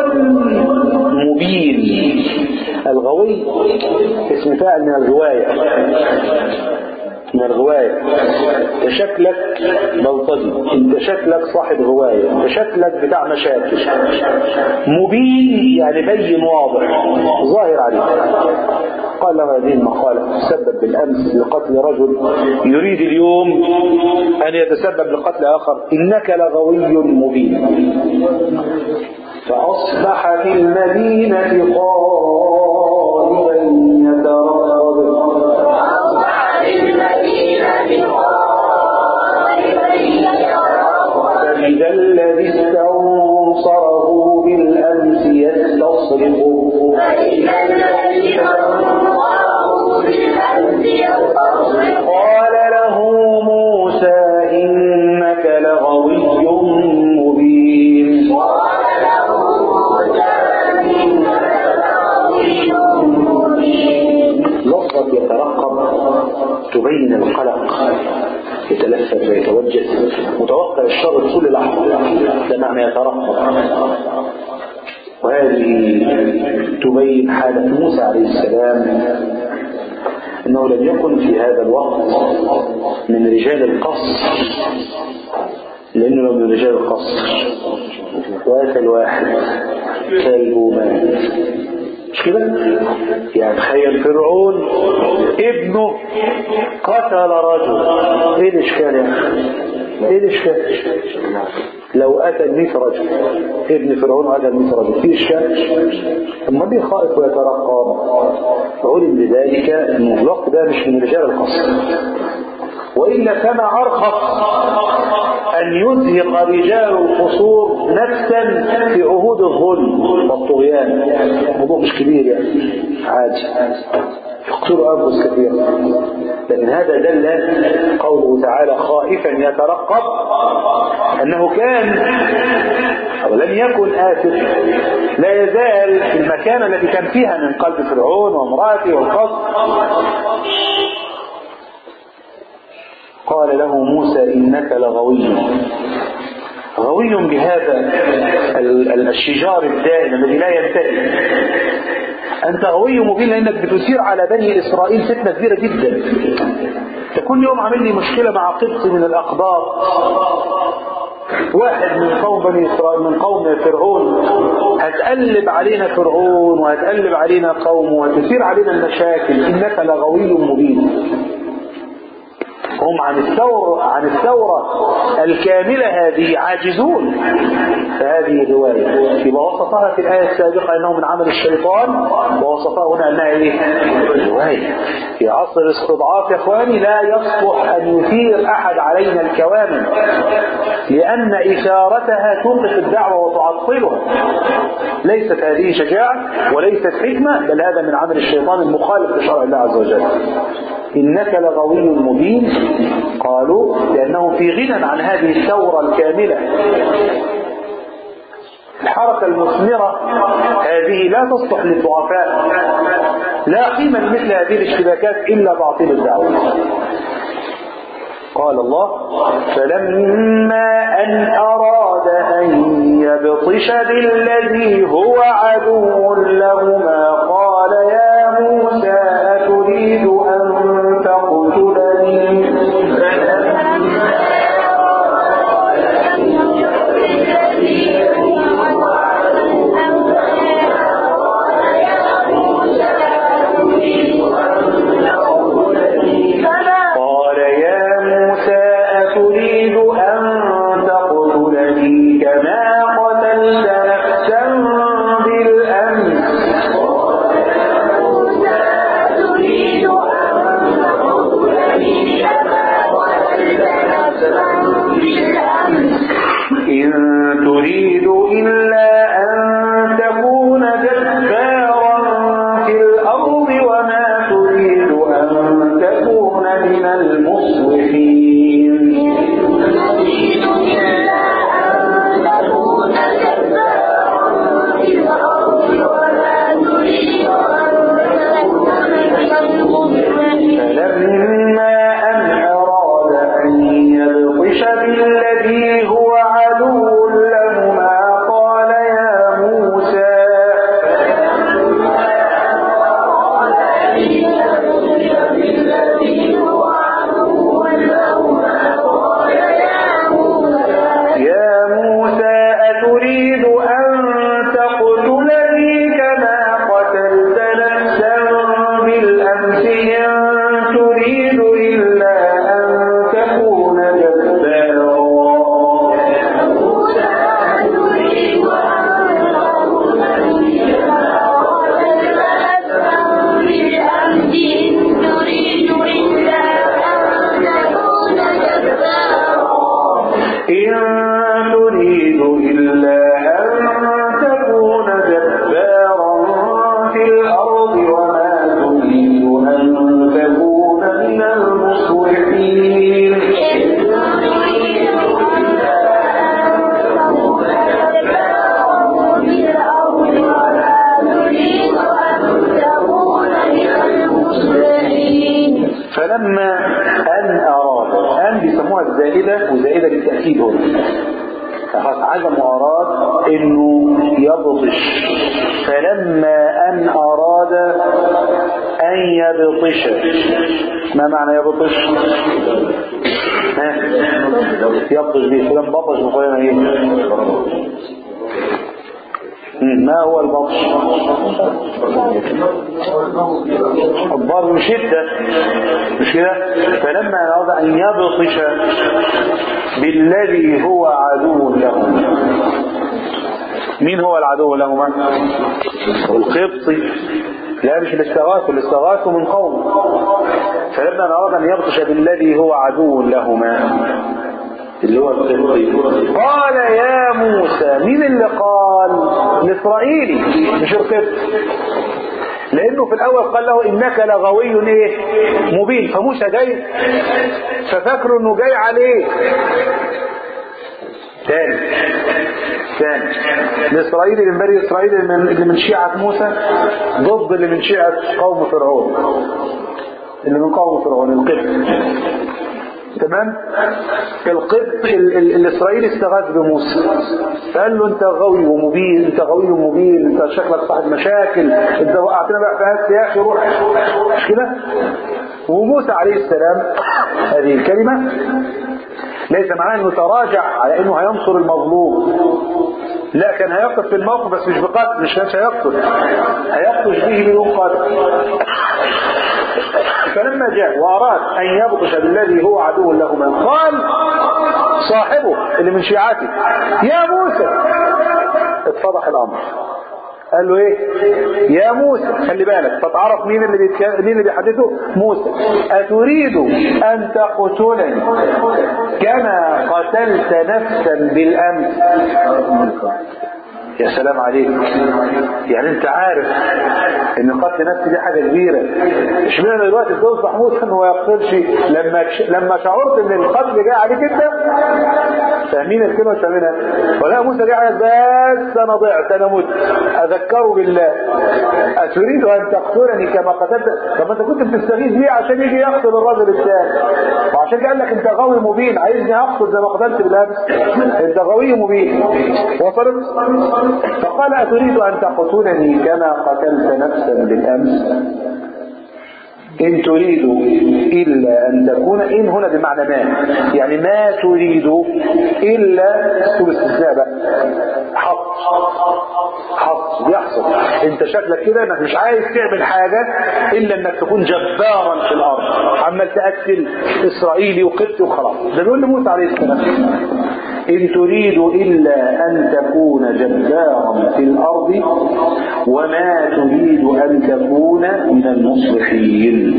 S4: مبين الغوي اسم فاعل من الغواية من الغواية انت شكلك بلطجي انت شكلك صاحب غواية انت شكلك بتاع مشاكل مبين يعني بين واضح ظاهر عليك قال له هذه المقالة تسبب بالأمس لقتل رجل يريد اليوم أن يتسبب لقتل آخر إنك لغوي مبين فأصبح في المدينة قائما يترقب فإذا الذي استنصره بالأمس يستصرخه قال له موسى إنك لغوي مبين لفظة يترقب تبين القلق يتلفت ويتوجه متوقع الشر طول لحظة ده معنى يترقب وهذه تبين حالة موسى عليه السلام انه لم يكن في هذا الوقت من رجال القصر لانه من رجال القصر واتى الواحد كلبه مات مش كده يعني تخيل فرعون ابنه قتل رجل ايه الاشكال يا اخي ايه الاشكال لو قتل 100 رجل ابن فرعون قتل 100 رجل في اشكال اما دي خائف ويترقب فعلم بذلك ان الوقت ده مش من رجال القصر والا كان ارخص ان يزهق رجال القصور نفسا في عهود الظلم والطغيان الموضوع مش كبير يعني عادي يقتلوا انفس كثيرا لكن هذا دل قوله تعالى خائفا يترقب انه كان او لم يكن اسف لا يزال في المكانه التي كان فيها من قلب فرعون وامراته والقصر قال له موسى إنك لغوي غوي بهذا الشجار الدائم الذي لا ينتهي أنت غوي مبين لأنك بتثير على بني إسرائيل فتنة كبيرة جدا أنت كل يوم عامل لي مشكلة مع قبط من الأقباط واحد من قوم بني إسرائيل من قوم فرعون هتقلب علينا فرعون وهتقلب علينا قوم وهتثير علينا المشاكل إنك لغوي مبين هم عن الثورة عن الثورة الكاملة هذه عاجزون فهذه رواية يبقى وصفها في الآية السابقة أنه من عمل الشيطان ووصفها هنا أنها إيه؟ رواية في عصر الاستضعاف يا إخواني لا يصلح أن يثير أحد علينا الكوامن لأن إثارتها توقف الدعوة وتعطلها ليست هذه شجاعة وليست حكمة بل هذا من عمل الشيطان المخالف لشرع الله عز وجل إنك لغوي مبين قالوا لأنهم في غنى عن هذه الثورة الكاملة الحركة المثمرة هذه لا تصلح للضعفاء لا قيمة لمثل هذه الاشتباكات إلا تعطيل الدعوة قال الله فلما أن أراد أن يبطش بالذي هو عدو لهما قال يا موسى أتريد أن تقتلني قال يا موسى أتريد أن تقتلني كما قتلت نفسا بالأمس إن تريد إلا أن تكون جبارا في الأرض وما تريد أن تكون من المصلحين فلما أن أراد أن يبطش بالذي هو عدو لهما قال يا موسى يا موسى أتريد أن تقتلني كما قتلت نفسا بالأمس إن تريد إلا أن تكون جبارا إن تريد إلا أن تكون جبارا في الأرض وما تريد أن تكون من المصلحين فلما أن أراد أن بيسموها الزائدة وزائدة للتأكيد هنا خلاص عزم وأراد إنه يبطش فلما أن أراد أن يبطش ما معنى يبطش؟ ها؟ يبطش به فلان بطش بقولنا ايه؟ مم، ما هو البطش؟ الضرب بشدة مش كده فلما أراد أن يبطش بالذي هو عدو لهما مين هو العدو لهما القبطي لا مش الاستغاث الاستغاث من قوم فلما أراد أن يبطش بالذي هو عدو لهما اللي هو القبطي قال يا موسى مين اللي قال الإسرائيلي مش القبطي لانه في الاول قال له انك لغوي ايه مبين فموسى جاي ففاكره انه جاي عليه تاني تاني الاسرائيلي من بني اسرائيل اللي من- اللي من شيعة موسى ضد اللي من شيعة قوم فرعون اللي من قوم فرعون القبط تمام القبط ال- ال- الاسرائيلي استغاث بموسى فقال له انت غوي ومبين انت غوي ومبين انت شكلك صاحب مشاكل انت وقعتنا بقى في هات يا اخي روح مش كده وموسى عليه السلام هذه الكلمه ليس معناه انه تراجع على انه هينصر المظلوم لا كان هيقف في الموقف بس مش بقتل مش مش هيقتل هيقتل به بدون قتل فلما جاء وأراد أن يبطش بالذي هو عدو لهما قال صاحبه اللي من شيعته يا موسى اتفضح الأمر قال له ايه يا موسى خلي بالك فتعرف مين اللي بيتك... مين اللي بيحدثه موسى اتريد ان تقتلني كما قتلت نفسا بالامس يا سلام عليك يعني انت عارف ان قتل نفسي دي حاجه كبيره اشمعنى دلوقتي تصبح موسى انه ما يقتلش لما لما شعرت ان القتل جاي عليك انت فاهمين الكلمه مش فاهمينها ولا موسى جاي عليك بس انا ضعت انا مت اذكره بالله اتريد ان تقتلني كما قتلت طب ما انت كنت بتستغيث بيه عشان يجي يقتل الرجل الثاني وعشان كده قال لك انت غاوي مبين عايزني اقتل زي ما قتلت بالامس انت غاوي مبين وصلت فقال أتريد أن تقتلني كما قتلت نفسا بالأمس إن تريد إلا أن تكون إن هنا بمعنى ما يعني ما تريد إلا اسلوب استثناء بقى حط حط بيحصل انت شكلك كده انك مش عايز تعمل حاجة الا انك تكون جبارا في الارض عمال تقتل اسرائيلي وقبطي وخلاص ده بيقول لموسى عليه السلام إن تريد إلا أن تكون جبارا في الأرض وما تريد أن تكون من المصلحين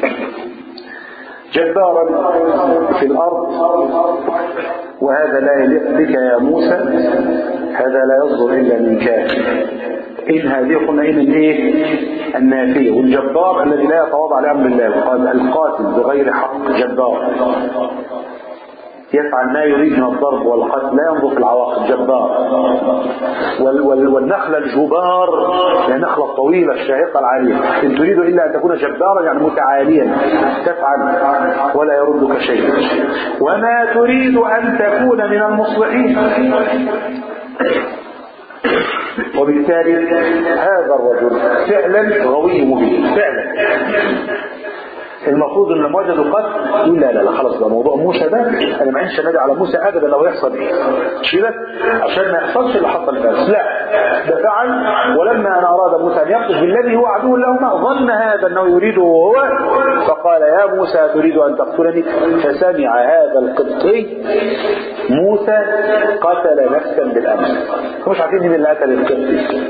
S4: جبارا في الأرض وهذا لا يليق بك يا موسى هذا لا يصدر إلا من كافر إن هذه قلنا إن الإيه النافية والجبار الذي لا يتواضع لأمر الله قال القاتل بغير حق جبار يفعل ما يريد من الضرب والقتل لا ينظر في العواقب جبار وال وال والنخلة الجبار هي النخلة الطويلة الشاهقة العالية إن تريد إلا أن تكون جبارا يعني متعاليا تفعل ولا يردك شيء وما تريد أن تكون من المصلحين وبالتالي هذا الرجل فعلا غوي مبين فعلا المفروض ان لما وجدوا قتل يقول لا لا لا خلاص ده موضوع موسى ده انا ما عنديش نادي على موسى ابدا لو يحصل ايه مش كده عشان ما يحصلش اللي حصل فاس لا ده فعل ولما انا اراد موسى ان يقتل بالذي هو عدو لهما ظن هذا انه يريده هو فقال يا موسى تريد ان تقتلني فسمع هذا القبطي موسى قتل نفسا بالامس مش عارفين مين اللي قتل القبطي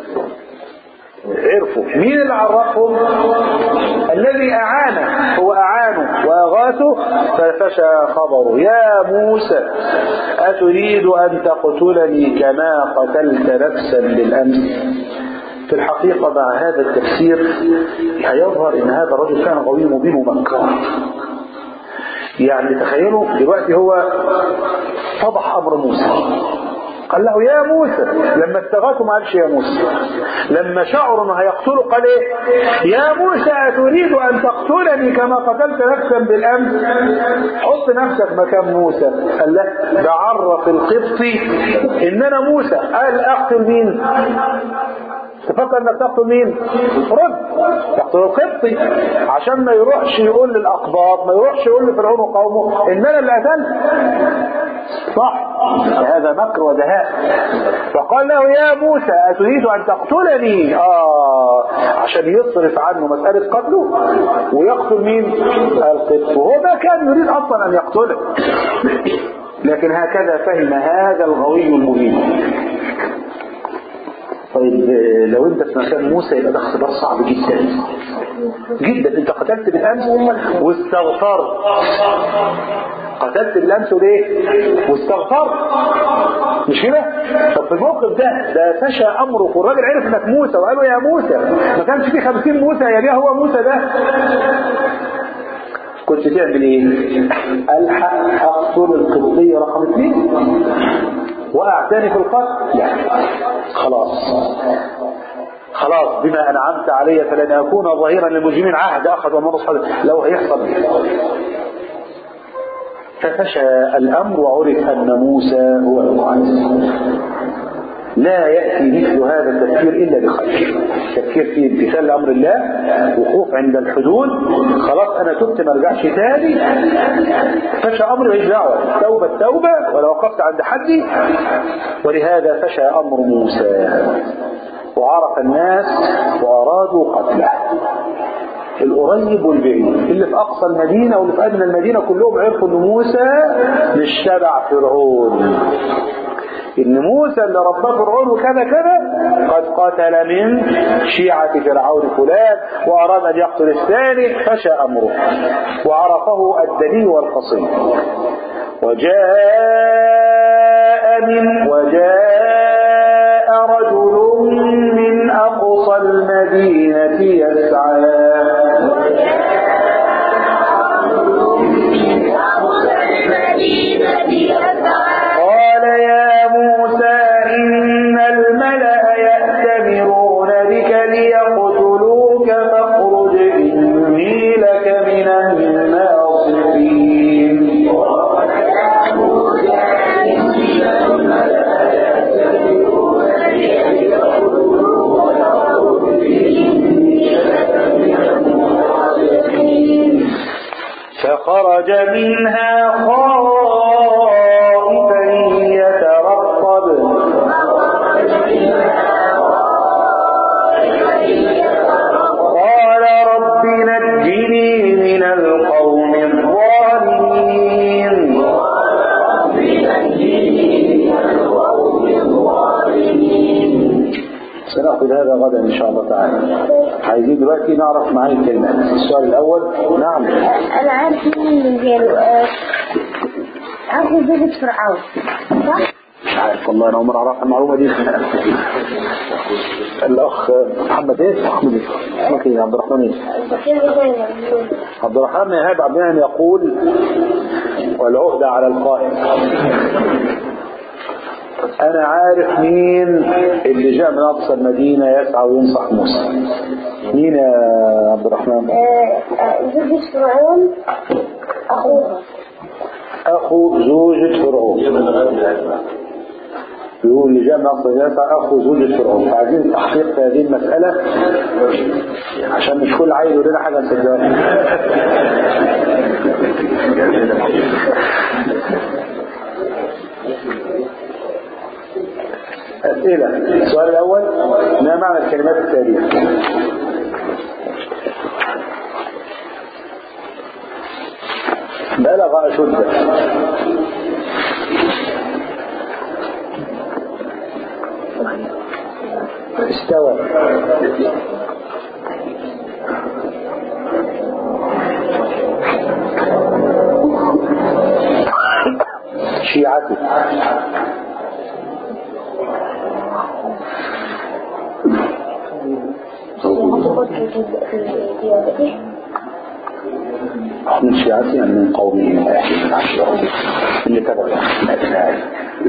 S4: عرفوا مين اللي عرفهم الذي أعانه هو أعانه وأغاثه ففشى خبره يا موسى أتريد أن تقتلني كما قتلت نفسا بالأمس في الحقيقة مع هذا التفسير هيظهر ان هذا الرجل كان قوي مبين ومكار يعني تخيلوا دلوقتي هو فضح امر موسى قال له يا موسى لما استغاثوا ما قالش يا موسى لما شعروا انه هيقتله قال ايه يا موسى اتريد ان تقتلني كما قتلت نفسا بالامس حط نفسك مكان موسى قال له ده عرف القبطي ان انا موسى قال اقتل مين تفكر انك تقتل مين رد تقتل القبطي عشان ما يروحش يقول للاقباط ما يروحش يقول لفرعون وقومه ان انا اللي قتلت صح هذا مكر ودهاء فقال له يا موسى أتريد أن تقتلني آه عشان يصرف عنه مسألة قتله ويقتل مين القبط وهو ما كان يريد أصلا أن يقتله لكن هكذا فهم هذا الغوي المبين طيب لو انت في مكان موسى يبقى ده اختبار صعب جدا جدا انت قتلت بالامس واستغفرت قتلت بالامس وليه واستغفرت مش كده طب في الموقف ده ده فشى امره والراجل عرف انك موسى وقال له يا موسى ما كانش في 50 موسى يا بيه هو موسى ده كنت تعمل ايه الحق اقتل القبطيه رقم اثنين واعتني في القتل لا خلاص خلاص بما انعمت علي فلن اكون ظهيرا للمجرمين عهد اخذ ومن صادق لو هيحصل ففشى الامر وعرف ان موسى هو المعز لا يأتي مثل هذا التفكير إلا بخير تفكير في امتثال لأمر الله وقوف عند الحدود خلاص أنا تبت ما ارجعش تاني فشى أمر ماليش دعوة توبة توبة ولو وقفت عند حدي ولهذا فشى أمر موسى وعرف الناس وأرادوا قتله القريب والبعيد اللي في اقصى المدينه واللي في ادنى المدينه كلهم عرفوا ان موسى مش تبع فرعون ان موسى اللي رباه فرعون وكذا كذا قد قتل من شيعة فرعون فلان واراد ان يقتل الثاني فشى امره وعرفه الدليل والقصيد وجاء من وجاء رجل من اقصى المدينة يسعى قال يا موسى إن الملأ يأتمرون بك ليقتلوك فاخرج إني لك من الناصحين فخرج منها خائفا يترقب قال رب نجني من القوم الظالمين سنأخذ هذا غدا إن شاء الله تعالى عايزين دلوقتي نعرف معاني الكلمات السؤال الأول نعم
S5: أنا عارف مين اللي قالوا آه، عارف زوجة فرعون صح؟
S4: مش عارف والله انا اول مره اعرف المعلومه دي الاخ محمد ايه محمد ايه اسمك ايه عبد الرحمن ايه
S5: كيف زينب
S4: عبد الرحمن ايهاب عبد المنعم يقول والعهدة على القائم انا عارف مين اللي جاء من اقصى المدينة يسعى وينصح موسى مين يا عبد الرحمن
S5: آه، آه، زوجة فرعون أخوها
S4: اخو زوجة فرعون يقول اللي جاء من اقصى المدينة يسعى اخو زوجة فرعون فعايزين تحقيق في هذه المسألة عشان مش كل عيل يقول لنا حاجة نصدقها أسئلة السؤال الأول ما معنى الكلمات التالية بلغ أشده استوى شيعته
S5: هتخط في في ديانته
S4: من شيعته أم من قومه من أهل من عشيرته اللي تبعه من أبنائه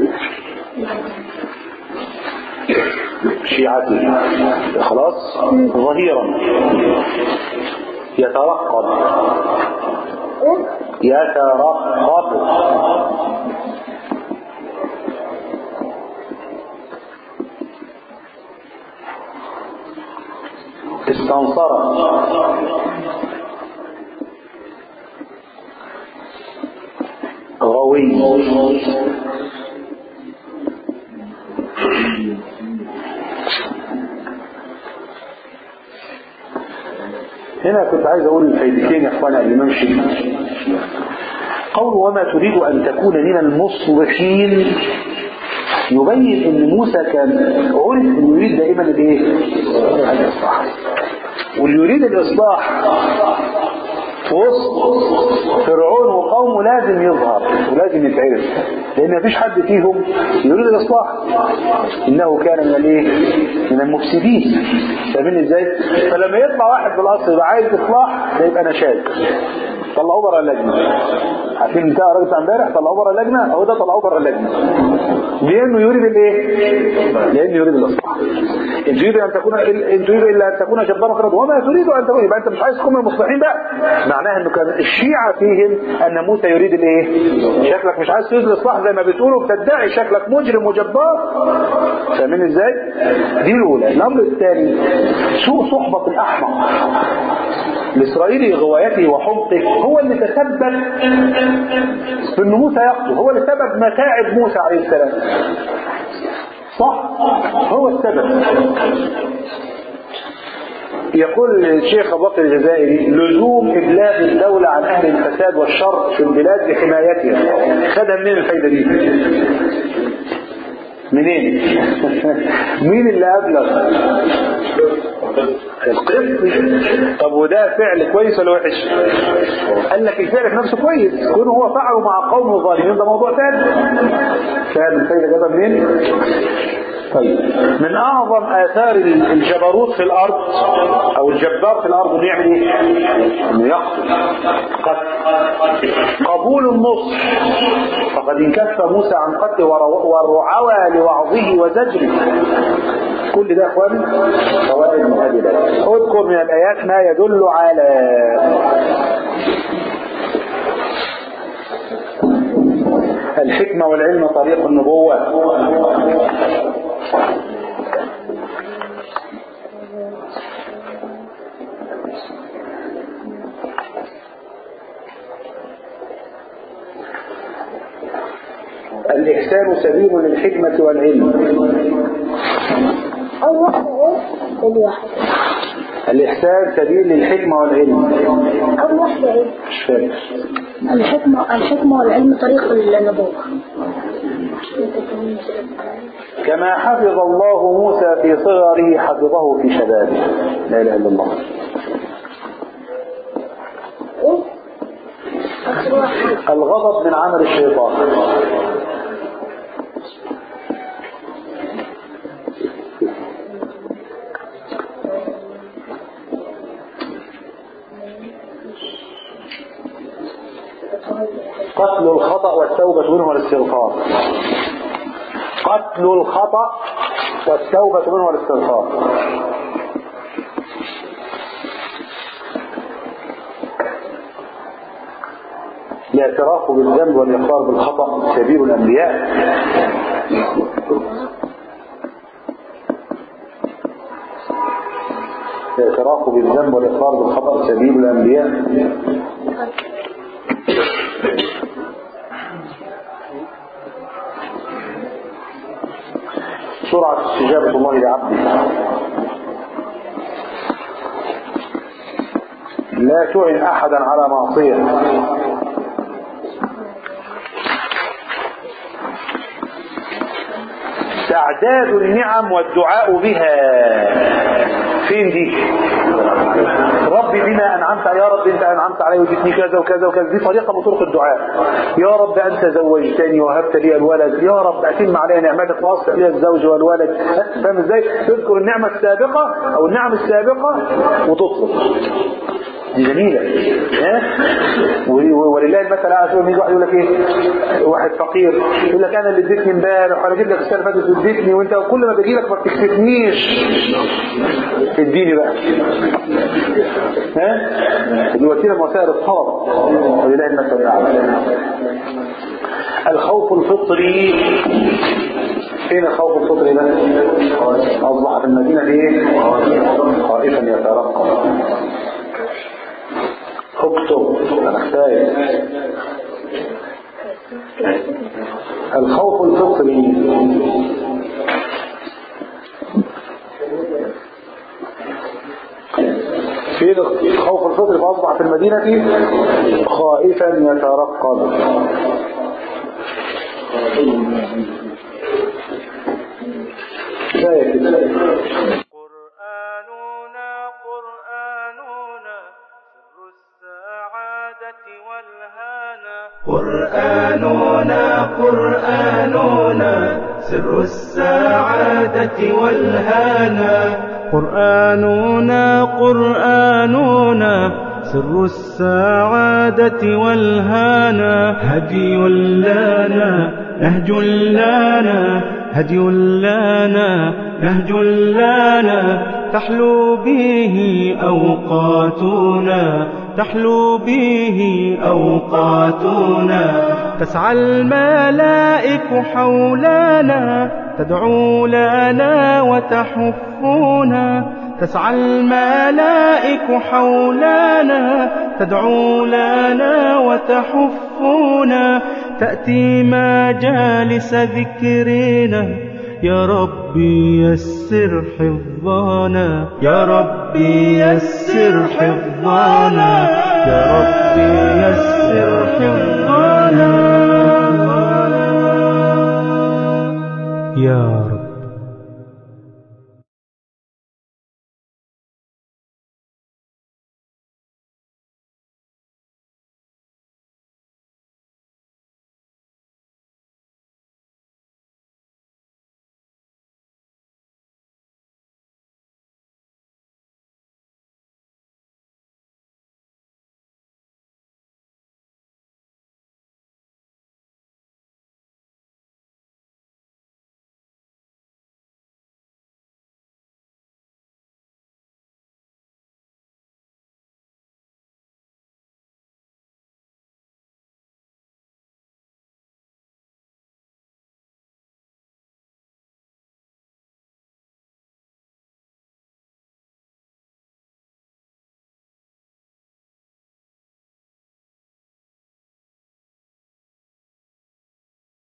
S4: شيعته خلاص ظهيرا يترقب يترقب استنصر غوي هنا كنت عايز اقول الفايدتين يا اخوانا قبل ما امشي قول وما تريد ان تكون من المصلحين يبين ان موسى كان عرف انه يريد دائما الايه؟ الاصلاح واللي يريد الاصلاح في وسط فرعون وقومه لازم يظهر ولازم يتعرف لان مفيش حد فيهم يريد الاصلاح انه كان من الايه من المفسدين فاهمين ازاي فلما يطلع واحد بالاصل يبقى عايز اصلاح ده يبقى نشاز طلعوه بره اللجنه عارفين انت راجل بتاع امبارح طلعوه بره اللجنه اهو ده طلعوه بره اللجنه لانه يريد الايه لانه يريد الاصلاح ان تريد ان تكون ان تريد الا ان تكون جبارا في الارض وما تريد ان تكون يبقى انت مش عايز تكون من المصلحين بقى معناها انه كان الشيعة فيهم ان موسى يريد الايه شكلك مش عايز تريد الاصلاح زي ما بتقولوا بتدعي شكلك مجرم وجبار فاهمين ازاي دي الاولى الامر الثاني سوء صحبة الاحمق الاسرائيلي غوايته وحمقه هو اللي تسبب في ان موسى يقتل هو اللي سبب متاعب موسى عليه السلام صح هو السبب يقول الشيخ ابو بكر الجزائري لزوم ابلاغ الدوله عن اهل الفساد والشر في البلاد لحمايتها خدها منين الفايده دي؟ منين؟ مين اللي ابلغ؟ القسط طب وده فعل كويس ولا وحش؟ قال لك الفعل في نفسه كويس كونه هو فعله مع قوم ظالمين ده موضوع ثاني فاهم الفايده جابها منين؟ طيب من اعظم اثار الجبروت في الارض او الجبار في الارض انه يعمل ايه؟ انه يقتل قتل قبول النصر فقد انكف موسى عن قتله والرعوى لوعظه وزجره كل ده اخواني فوائد من هذه الايات اذكر من الايات ما يدل على الحكمة والعلم طريق النبوة الإحسان سبيل للحكمة والعلم
S5: أول واحدة إيه؟ الواحد
S4: الإحسان سبيل للحكمة والعلم
S5: أول واحدة إيه؟
S4: مش فاكر
S5: الحكمة الحكمة والعلم طريق النبوة
S4: كما حفظ الله موسى في صغره حفظه في شبابه لا إله إلا الله
S5: إيه؟ آخر واحد
S4: الغضب من عمل الشيطان قتل الخطأ والتوبة منه والاستغفار قتل الخطأ والتوبة منه والاستغفار الاعتراف بالذنب والإقرار بالخطأ سبيل الأنبياء الاعتراف بالذنب والإقرار بالخطأ سبيل الأنبياء سرعة استجابة الله لعبده لا تعن أحدا على معصية تعداد النعم والدعاء بها فين دي ربي بما انعمت يا رب انت انعمت علي وجدتني كذا وكذا وكذا دي طريقه من طرق الدعاء يا رب انت زوجتني وهبت لي الولد يا رب اتم علي نعمتك واصلح لي الزوج والولد فاهم ازاي تذكر النعمه السابقه او النعم السابقه وتطلب دي جميلة ها ولله المثل الاعلى شوف يجي واحد يقول لك ايه واحد فقير يقول لك انا اللي اديتني امبارح وانا جيت لك السنه اللي فاتت واديتني وانت كل ما باجي لك ما بتكسفنيش اديني بقى ها دي وسيله من وسائل الطلب ولله المثل الاعلى الخوف الفطري فين الخوف الفطري ده اصبح في المدينه دي ايه خائفا يترقب اكتب انا خايف الخوف الفطري في الخوف الفطري فاصبح في المدينة خائفا يترقب كفاية كده
S1: قرآننا قرآننا سر السعادة والهانا
S8: قرآننا قرآننا سر السعادة والهانا
S1: قرآننا قرآننا سر السعادة والهانا
S8: هدي لنا نهج لنا هدي لنا نهج لنا تحلو به أوقاتنا تحلو به أوقاتنا تسعى الملائك حولنا تدعو لنا وتحفنا تسعى الملائك حولنا تدعو لنا وتحفنا تأتي مجالس ذكرنا
S1: يا ربي يسر حفظنا يا ربي يسر حفظنا يا ربي يسر حفظنا يا رب